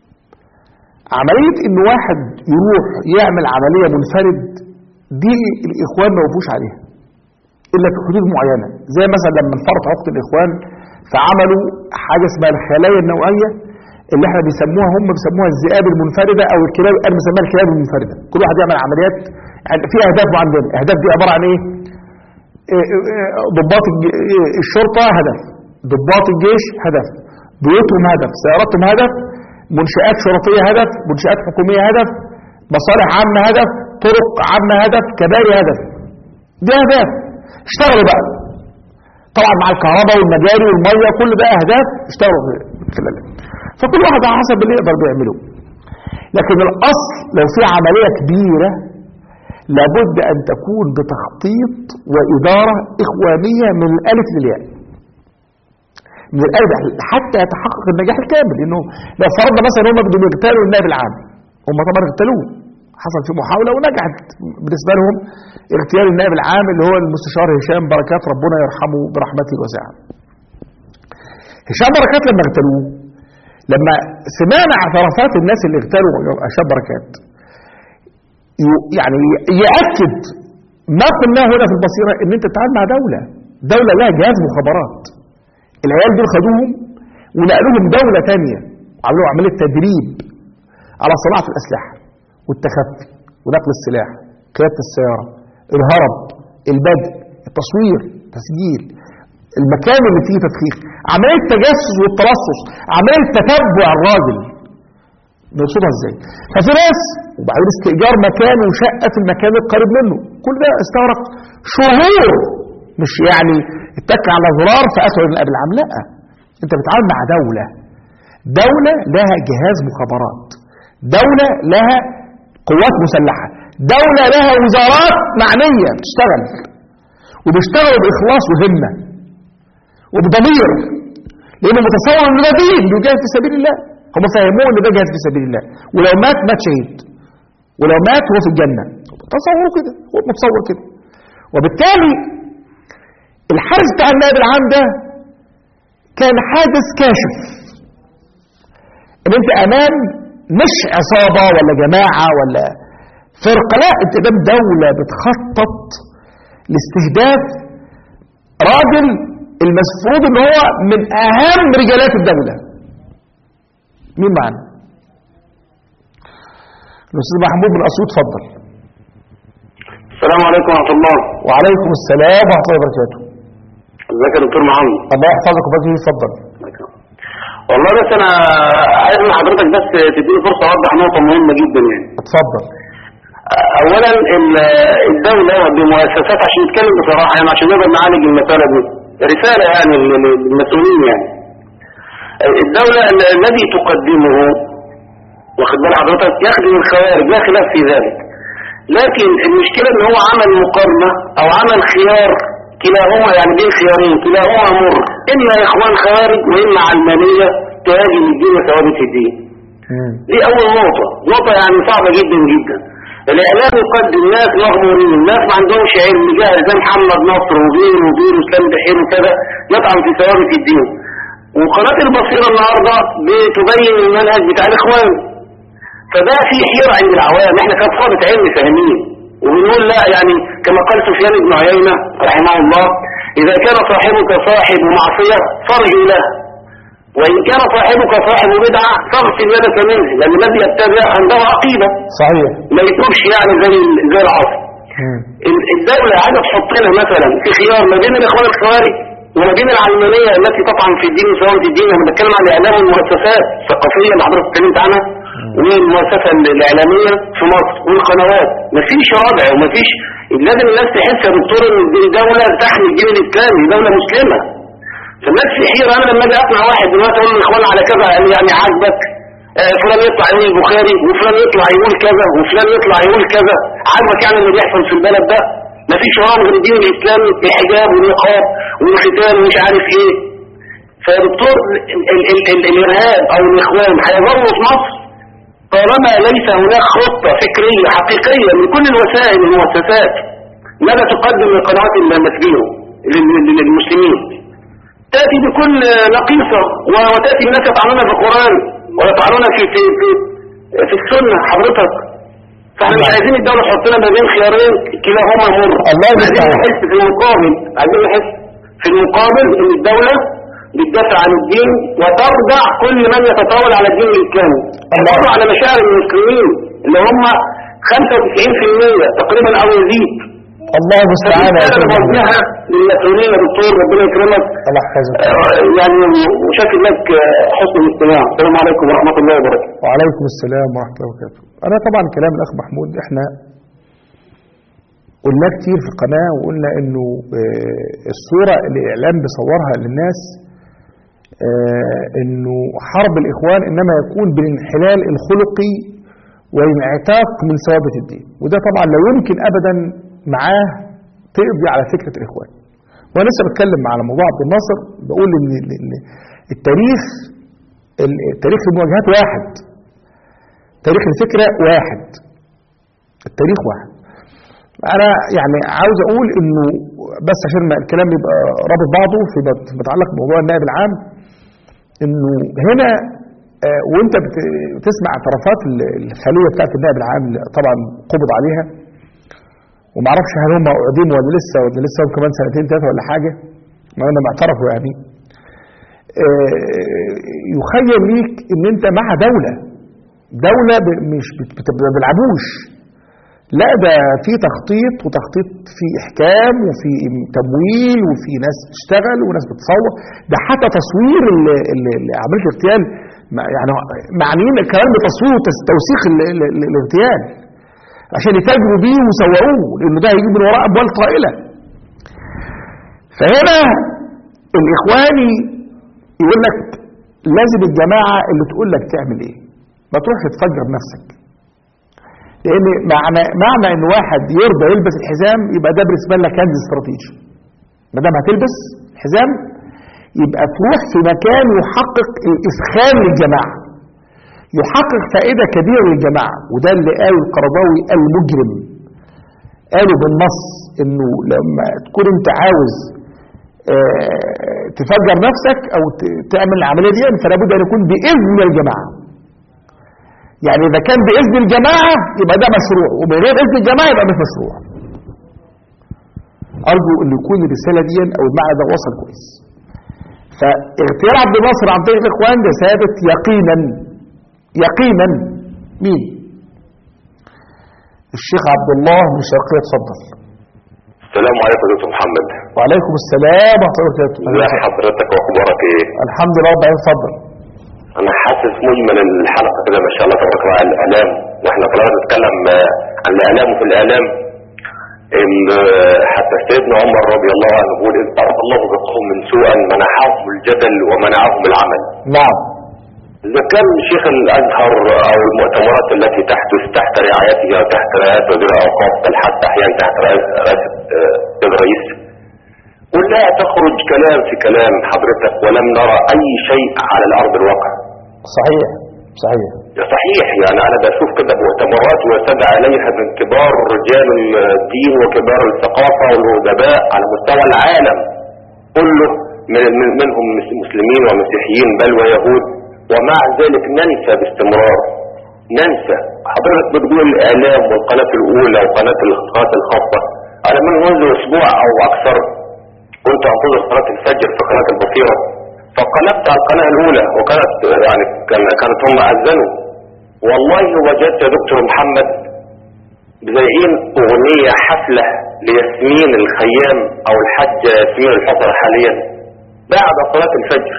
عمليه ان واحد يروح يعمل عمليه منفرد دي الاخوان ما وقفوش عليها الا في حدود معينه زي مثلا لما انفرط عقد الاخوان فعملوا حاجه اسمها الخلايا النوعيه اللي احنا بيسموها هم بيسموها الذئاب المنفرده او الكلاب انا بسميها الكلاب المنفرده كل واحد يعمل عمليات يعني في اهداف عندنا الاهداف دي عباره عن ايه إيه إيه ضباط الج- إيه الشرطه هدف ضباط الجيش هدف بيوتهم هدف سياراتهم هدف منشآت شرطيه هدف منشآت حكوميه هدف مصالح عامه هدف طرق عامه هدف كباري هدف دي اهداف اشتغلوا بقى طبعا مع الكهرباء والمجاري والميه كل ده اهداف اشتغلوا في خلالها فكل واحد على حسب اللي يقدر بيعمله لكن الاصل لو في عمليه كبيره لابد ان تكون بتخطيط واداره اخوانيه من الالف للياء من الالف حتى يتحقق النجاح الكامل لانه لو فرضنا مثلا هم بدهم يغتالوا النائب العام هم طبعا اغتالوه حصل في محاوله ونجحت بالنسبه لهم اغتيال النائب العام اللي هو المستشار هشام بركات ربنا يرحمه برحمته الواسعه. هشام بركات لما اغتالوه لما سمعنا اعترافات الناس اللي اغتالوا هشام بركات ي- يعني ياكد ما قلناه هنا في البصيره ان انت تتعامل مع دوله دوله لها جهاز مخابرات العيال دول خدوهم ونقلوهم دوله ثانيه عملوا عمليه تدريب على صناعه الاسلحه والتخفي ونقل السلاح قياده السياره الهرب البدء التصوير تسجيل المكان اللي فيه تدخيخ عمليه تجسس والترصص عمليه تتبع الراجل نوصلها ازاي ففي ناس وبعدين استئجار مكان وشقه في المكان القريب منه كل ده استغرق شهور مش يعني اتك على زرار فاسود من قبل العام لا انت بتتعامل مع دوله دوله لها جهاز مخابرات دوله لها قوات مسلحه دوله لها وزارات معنيه بتشتغل وبيشتغلوا باخلاص وهمه وبضمير لانه متصور ان ده دين بيجاهد في سبيل الله هم فهموه ان ده جهاد في سبيل الله ولو مات مات شهيد ولو مات هو في الجنه تصوروا كده هو متصور كده وبالتالي الحارس بتاع النائب العام ده كان حادث كاشف ان انت امام مش عصابه ولا جماعه ولا فرقه لا انت قدام دوله بتخطط لاستهداف راجل المفروض ان هو من اهم رجالات الدوله مين معنا الاستاذ محمود بن اسود اتفضل السلام عليكم ورحمة الله وعليكم السلام ورحمه الله وبركاته ازيك يا دكتور محمد الله يحفظك ويبارك فيك اتفضل والله بس انا عايز من حضرتك بس تديني فرصة اوضح نقطة مهمة جدا يعني اتفضل اولا ال- الدولة بمؤسسات عشان نتكلم بصراحة يعني عشان نقدر نعالج المسألة دي رسالة يعني لل- للمسؤولين يعني الدولة ال- الذي تقدمه واخد بال حضرتك يخدم الخوارج لا خلاف في ذلك لكن المشكلة ان هو عمل مقارنة او عمل خيار كلاهما يعني بين خيارين كلاهما مر اما اخوان خوارج واما علمانية تهاجم الدين وثوابت الدين مم. دي اول نقطة نقطة يعني صعبة جدا جدا الاعلام يقدم ناس مغمورين ناس ما عندهمش علم جاهل زي محمد نصر وغيره وغيره واسلام بحير وكذا يطعن في ثوابت الدين وقناة البصيرة النهاردة بتبين المنهج بتاع الاخوان فده في حيرة عند العوام احنا كطلبة علم فاهمين وبنقول لا يعني كما قال سفيان بن عيينة رحمه الله اذا كان صاحبك صاحب معصية فارجو له وإن كان صاحبك صاحب بدعة فاغسل يدك منه لأن الذي يتبع عنده عقيدة صحيح ما يتوبش يعني زي زي العصر مم. ال- الدولة عايزة تحط لنا مثلا في خيار ما بين الإخوان الخوارج وما بين العلمانية التي تطعن في الدين وسواء الدين أنا بتكلم عن الإعلام والمؤسسات الثقافية اللي حضرتك اتكلمت عنها والمؤسسة الإعلامية في مصر والقنوات مفيش رادع ومفيش لازم الناس تحس يا دكتور إن دي دولة تحمي الدين الإسلامي دولة مسلمة فالناس في حيرة أنا لما أجي أسمع واحد دلوقتي أقول للإخوان على كذا قال لي يعني عاجبك آه، فلان يطلع يقول البخاري وفلان يطلع يقول كذا وفلان يطلع يقول كذا عاجبك يعني اللي بيحصل في البلد ده مفيش رغم غير الدين الإسلامي الحجاب والنقاب والختان ومش عارف إيه فيا دكتور ال- ال- ال- ال- الإرهاب أو الإخوان هيظلوا في مصر طالما ليس هناك خطة فكرية حقيقية من كل الوسائل والمؤسسات ماذا تقدم لقنوات المسجين للمسلمين تأتي بكل نقيصة وتأتي الناس يطعنون في القرآن ويطعنون في في في, في السنة حضرتك فاحنا مش عايزين الدولة تحط لنا ما بين خيارين كلاهما مر الله عايزين المستعان. نحس في المقابل عايزين نحس في المقابل ان الدولة بتدافع عن الدين وترجع كل من يتطاول على الدين الإسلامي تحافظوا على مشاعر المسلمين اللي هم 95% تقريبا أو يزيد الله المستعان يا فبالتالي أستاذ محمود. موجهة للمسؤولين يا دكتور ربنا يكرمك الله يحفظك آه، يعني وشاكر لك آه، حسن الاستماع السلام عليكم ورحمة الله وبركاته وعليكم السلام ورحمة الله وبركاته أنا طبعا كلام الأخ محمود إحنا قلنا كتير في القناة وقلنا إنه آه، الصورة اللي الإعلام بيصورها للناس آه، إنه حرب الإخوان إنما يكون بالانحلال الخلقي والانعتاق من ثوابت الدين وده طبعا لا يمكن أبدا معاه تقضي على فكرة الإخوان وأنا لسه بتكلم على موضوع عبد الناصر بقول إن إن التاريخ التاريخ المواجهات واحد تاريخ الفكرة واحد التاريخ واحد أنا يعني عاوز أقول إنه بس عشان ما الكلام يبقى رابط بعضه فيما متعلق بموضوع النائب العام إنه هنا آه، وأنت بت- بتسمع اعترافات ال- الخلية بتاعت النائب العام اللي طبعا قبض عليها ومعرفش هل هم أعدموا ولا لسه ولا لسه هم كمان سنتين ثلاثة ولا حاجة ما أنا معترفوا يعني آه، يخيل ليك ان انت مع دولة دولة ب- مش بت- بت- ما بيلعبوش لا ده في تخطيط وتخطيط في احكام وفي تمويل وفي ناس بتشتغل وناس بتصور ده حتى تصوير ال- ال- ال- عمليه الاغتيال ما- يعني معنيين كمان بتصوير وتوثيق ال- ال- ال- الاغتيال عشان يتاجروا بيه ويسوقوه لانه ده هيجيب من وراء اموال طائله فهنا الاخواني يقول لك لازم الجماعه اللي تقول لك تعمل ايه ما تروحش تفجر نفسك لان معنى معنى ان واحد يرضى يلبس الحزام يبقى ده بالنسبه لك كنز استراتيجي ما دام هتلبس حزام يبقى تروح في مكان يحقق الإسخان للجماعة يحقق فائدة كبيرة للجماعة وده اللي قاله القرضاوي المجرم قالوا بالنص انه لما تكون انت عاوز آه، تفجر نفسك او ت- تعمل العملية دي فلا بد ان يكون بإذن الجماعة يعني اذا كان بإذن الجماعة يبقى ده مشروع ومن غير إذن الجماعة يبقى مش مشروع ارجو ان يكون الرسالة دي او المعنى ده وصل كويس فاغتيال عبد الناصر عن طريق الاخوان ده ثابت يقينا يقينا مين الشيخ عبد الله من شرقية اتفضل السلام عليكم يا دكتور محمد وعليكم السلام ورحمة الله ازي وبركاته حضرتك واخبارك ايه الحمد لله رب العالمين اتفضل انا حاسس مجمل الحلقه كده ما شاء الله تبارك الله على الالام واحنا طالما نتكلم آه، عن الالام وفي الالام ان آه، حتى سيدنا عمر رضي الله عنه يقول اذ اراد الله بقوم من سوءا منحهم الجدل ومنعهم العمل نعم إذا كان شيخ الأزهر أو المؤتمرات التي تحدث تحت رعايته أو تحت رعاية وزير الأوقاف بل حتى أحيانا تحت رعاية رئاسة آه، الرئيس كلها تخرج كلام في كلام حضرتك ولم نرى أي شيء على الأرض الواقع صحيح صحيح صحيح يعني أنا بشوف كده مؤتمرات ويستدعى إليها من كبار رجال الدين وكبار الثقافة والأدباء على مستوى العالم كله من من- منهم مس- مسلمين ومسيحيين بل ويهود ومع ذلك ننسى باستمرار ننسى حضرتك بتقول الإعلام والقناة الأولى وقناة القناة الخاصة أنا من منذ أسبوع أو أكثر كنت أنتظر صلاة الفجر في قناة البصيرة فقلبت على القناة الأولى وكانت يعني كان- كانت هم أذنوا والله وجدت يا دكتور محمد زيين أغنية حفلة لياسمين الخيام أو الحجة ياسمين الحصر حاليا بعد صلاة الفجر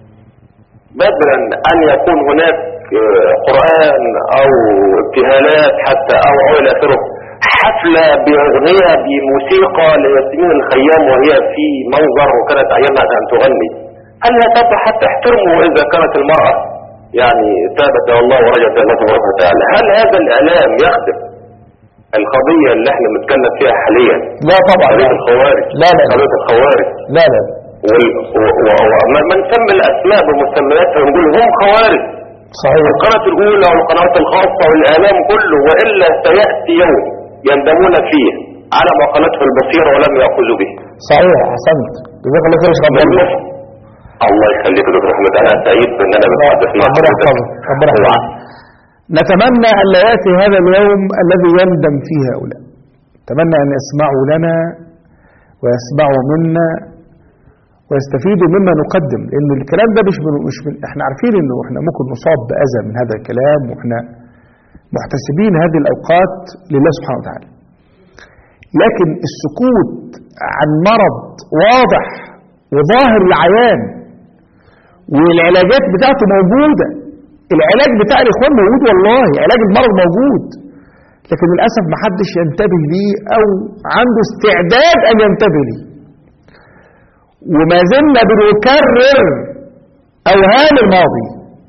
بدلا أن يكون هناك آه، قرآن أو ابتهالات حتى أو أو إلى آخره حفلة بأغنية بموسيقى لياسمين الخيام وهي في منظر وكانت أيامها أن تغني هل هذا حتى احترموا إذا كانت المرأة يعني تابت إلى الله ورجعت إلى الله تبارك وتعالى هل هذا الإعلام يخدم القضية اللي احنا بنتكلم فيها حاليا لا طبعا قضية لا الخوارج لا لا. قضية الخوارج لا لا وال- و- و- و- من سمى الأسماء بمسمياتها ونقول هم خوارج صحيح القناة الأولى والقناة الخاصة والإعلام كله وإلا سيأتي يوم يندمون فيه على ما قالته البصيرة ولم يأخذوا به صحيح احسنت جزاك الله خير يا شيخ عبد الله الله يخليك يا دكتور أحمد أنا سعيد بأن أنا بتحدث مع ربنا يحفظك ربنا يحفظك نتمنى أن لا يأتي هذا اليوم الذي يندم فيه هؤلاء نتمنى أن يسمعوا لنا ويسمعوا منا ويستفيدوا مما نقدم لأن الكلام ده مش من مش من احنا عارفين إنه احنا ممكن نصاب بأذى من هذا الكلام واحنا محتسبين هذه الأوقات لله سبحانه وتعالى لكن السكوت عن مرض واضح وظاهر العيان والعلاجات بتاعته موجودة العلاج بتاع الإخوان موجود والله علاج المرض موجود لكن للأسف محدش ينتبه ليه أو عنده استعداد أن ينتبه ليه وما زلنا بنكرر أوهام الماضي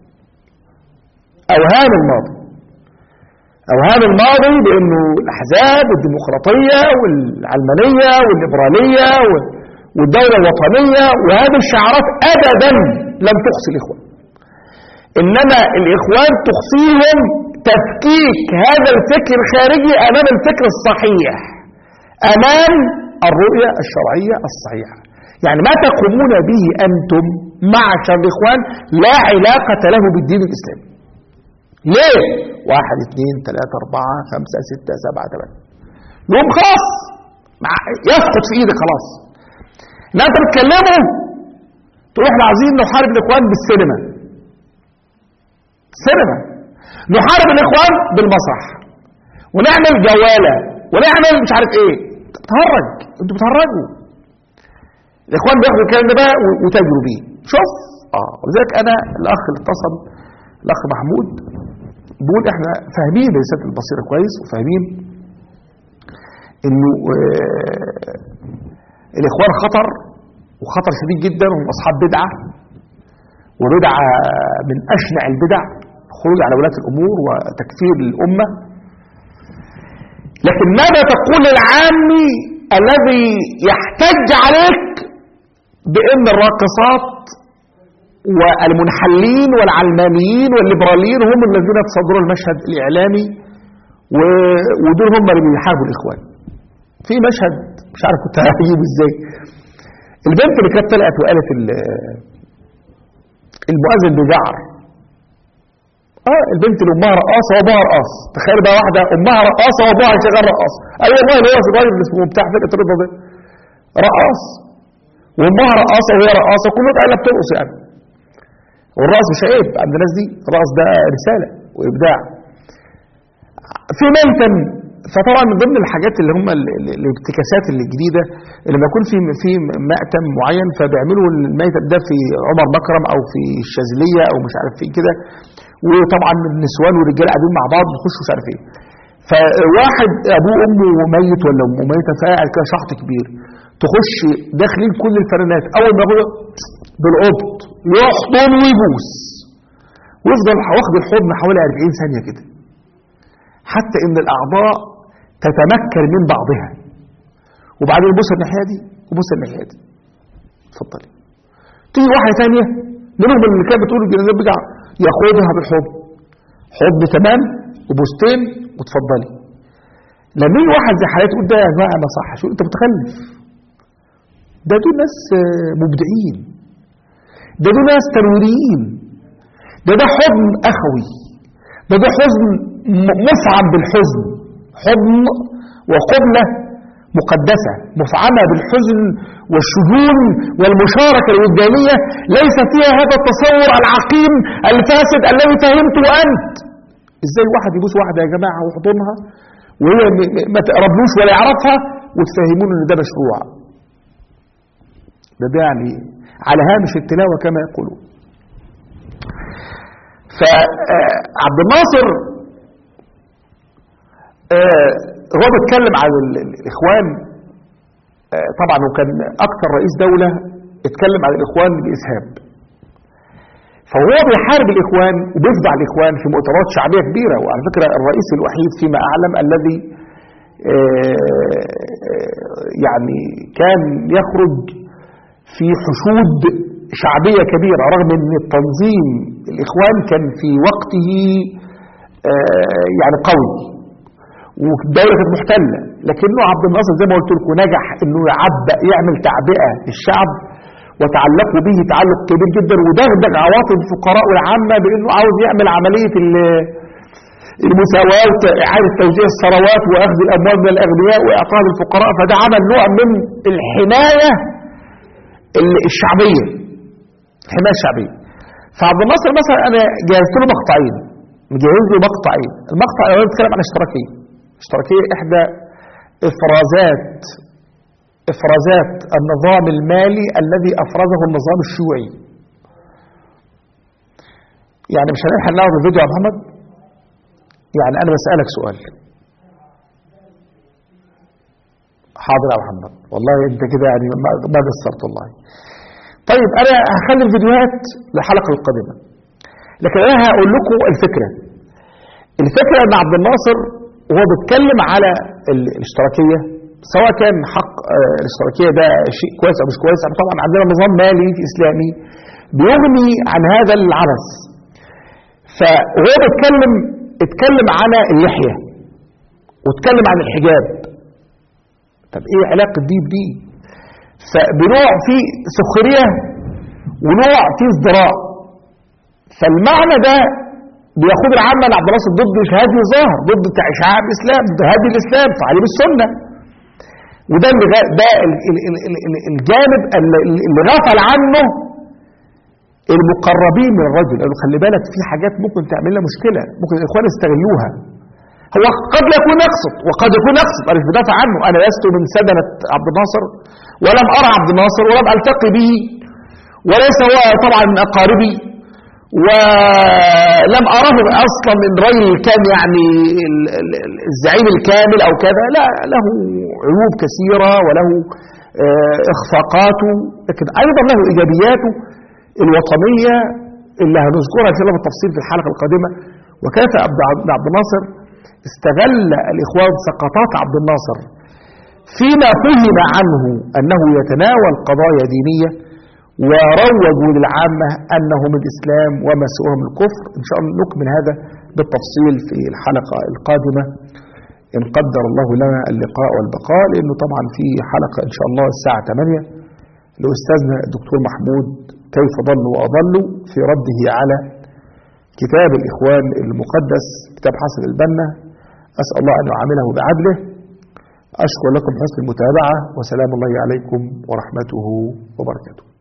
أوهام الماضي أوهام الماضي بأنه الأحزاب والديمقراطية والعلمانية والليبرالية وال- والدولة الوطنية وهذه الشعارات أبدا لم تخصي الإخوان إنما الإخوان تخصيهم تفكيك هذا الفكر الخارجي أمام الفكر الصحيح أمام الرؤية الشرعية الصحيحة يعني ما تقومون به أنتم معشر الإخوان لا علاقة له بالدين الإسلامي ليه؟ واحد اثنين ثلاثة أربعة خمسة ستة سبعة ثمانية يوم خلاص مع- يسقط في ايدك خلاص لا انت بتكلمه تقول احنا عايزين نحارب الاخوان بالسينما سينما نحارب الاخوان بالمسرح ونعمل جواله ونعمل مش عارف ايه بتهرج انتوا بتهرجوا الاخوان بياخدوا الكلام ده بقى و- وتاجروا بيه شوف اه ولذلك انا الاخ اللي اتصل الاخ محمود بيقول احنا فاهمين رساله البصيره كويس وفاهمين انه آه، الاخوان خطر وخطر شديد جدا وهم اصحاب بدعه وبدعه من اشنع البدع الخروج على ولاة الامور وتكفير الامه لكن ماذا تقول للعامي الذي يحتج عليك بان الراقصات والمنحلين والعلمانيين والليبراليين هم الذين تصدروا المشهد الاعلامي و- ودول هم اللي بيحاربوا الاخوان في مشهد مش عارف كنت هجيبه ازاي البنت اللي كانت طلعت وقالت ال- المؤذن بيجعر اه البنت اللي امها رقاصه وابوها رقاص تخيل بقى واحده امها رقاصه وابوها شغال رقاص اي والله اللي هو صغير اللي اسمه بتاع فرقه الرضا ده رقاص وامها رقاصه وهي رقاصه كل ده قاعده بترقص يعني والرقص مش عيب عند الناس دي الرقص ده رساله وابداع في ميتم فطبعا من ضمن الحاجات اللي هم ال- ال- الابتكاسات الجديده لما يكون في في مأتم معين فبيعملوا الميتم ده في عمر مكرم او في الشاذليه او مش عارف فين كده وطبعا النسوان والرجال قاعدين مع بعض يخشوا مش عارف ايه فواحد ابوه وامه ميت ولا امه ميته فقاعد كده شحط كبير تخش داخلين كل الفرنات اول ما ياخدها بالقبط يحضن ويبوس ويفضل واخد الحضن حوالي 40 ثانيه كده حتى ان الاعضاء تتمكن من بعضها وبعدين يبص الناحيه دي وبص الناحيه دي اتفضلي تيجي واحده ثانيه منهم اللي كانت بتقول الجنازات بتاع ياخدها بالحضن حضن تمام وبوستين وتفضلي لما يجي واحد زي حالاتي يقول ده يا جماعه ما صح شو انت متخلف ده دول ناس آه، مبدعين ده دول ناس تنويريين ده ده حضن اخوي ده ده حزن م- مفعم بالحزن حضن وقبلة مقدسة مفعمة بالحزن والشجون والمشاركة الوجدانية ليس فيها هذا التصور العقيم الفاسد الذي فهمته أنت ازاي واحد يبوس واحدة يا جماعة ويحضنها وهي م- م- ما تقربلوش ولا يعرفها وتفهمون ان ده مشروع ده ده يعني على هامش التلاوة كما يقولون فعبد الناصر آه، هو بيتكلم عن ال- ال- الاخوان آه، طبعا وكان اكثر رئيس دولة اتكلم عن الاخوان باسهاب فهو بيحارب الاخوان وبيفضع الاخوان في مؤتمرات شعبية كبيرة وعلى فكرة الرئيس الوحيد فيما اعلم الذي آه، آه، يعني كان يخرج في حشود شعبية كبيرة رغم ان التنظيم الاخوان كان في وقته آه، يعني قوي والدولة كانت محتلة لكنه عبد الناصر زي ما قلت لكم نجح انه يعبأ يعمل تعبئة للشعب وتعلقوا به تعلق كبير جدا ودغدغ عواطف الفقراء والعامة بانه عاوز يعمل عملية ال- المساواة وإعادة توزيع الثروات وأخذ الأموال من الأغنياء وإعطاء للفقراء فده عمل نوع من الحماية ال- الشعبية الحماية الشعبية فعبد الناصر مثلا أنا جهزت له مقطعين مجهز له مقطعين المقطع الأول بيتكلم عن اشتراكية اشتراكية إحدى إفرازات إفرازات النظام المالي الذي أفرزه النظام الشيوعي يعني مش هنلحق نعرض الفيديو يا محمد يعني أنا بسألك سؤال حاضر يا محمد والله أنت كده يعني ما ما قصرت والله طيب أنا هخلي الفيديوهات للحلقة القادمة لكن أنا هقول لكم الفكرة الفكرة أن عبد الناصر وهو بيتكلم على ال- الاشتراكية سواء كان حق آه، الاشتراكية ده شيء كويس أو مش كويس احنا طبعا عندنا نظام مالي إسلامي بيغني عن هذا العبث فهو بيتكلم اتكلم على اللحية واتكلم عن الحجاب طب ايه علاقة دي بدي فبنوع في سخرية ونوع في ازدراء فالمعنى ده بياخد العامة عبد الناصر ضد هدي ظاهر ضد اشعاع الاسلام ضد هدي الاسلام تعليم السنة وده اللي غا- ده ال- ال- ال- ال- ال- الجانب اللي اللي غفل عنه المقربين من الرجل قالوا خلي بالك في حاجات ممكن تعمل لنا مشكلة ممكن الاخوان يستغلوها هو قد لا يكون يقصد وقد يكون يقصد انا مش بدافع عنه انا لست من سدنة عبد الناصر ولم ارى عبد الناصر ولم التقي به وليس هو طبعا من اقاربي ولم اراه اصلا من رجل كان يعني ال- ال- ال- الزعيم الكامل او كذا لا له عيوب كثيره وله آه، اخفاقاته لكن ايضا له ايجابياته الوطنيه اللي هنذكرها ان شاء الله بالتفصيل في الحلقه القادمه وكيف عبد عبد الناصر استغل الاخوان سقطات عبد الناصر فيما فهم عنه انه يتناول قضايا دينيه وروجوا للعامة أنه من الإسلام وما سواه من الكفر إن شاء الله نكمل هذا بالتفصيل في الحلقة القادمة إن قدر الله لنا اللقاء والبقاء لأنه طبعا في حلقة إن شاء الله الساعة 8 لأستاذنا الدكتور محمود كيف ضلوا وأضلوا في رده على كتاب الإخوان المقدس كتاب حسن البنا أسأل الله أن يعامله بعدله أشكر لكم حسن المتابعة وسلام الله عليكم ورحمته وبركاته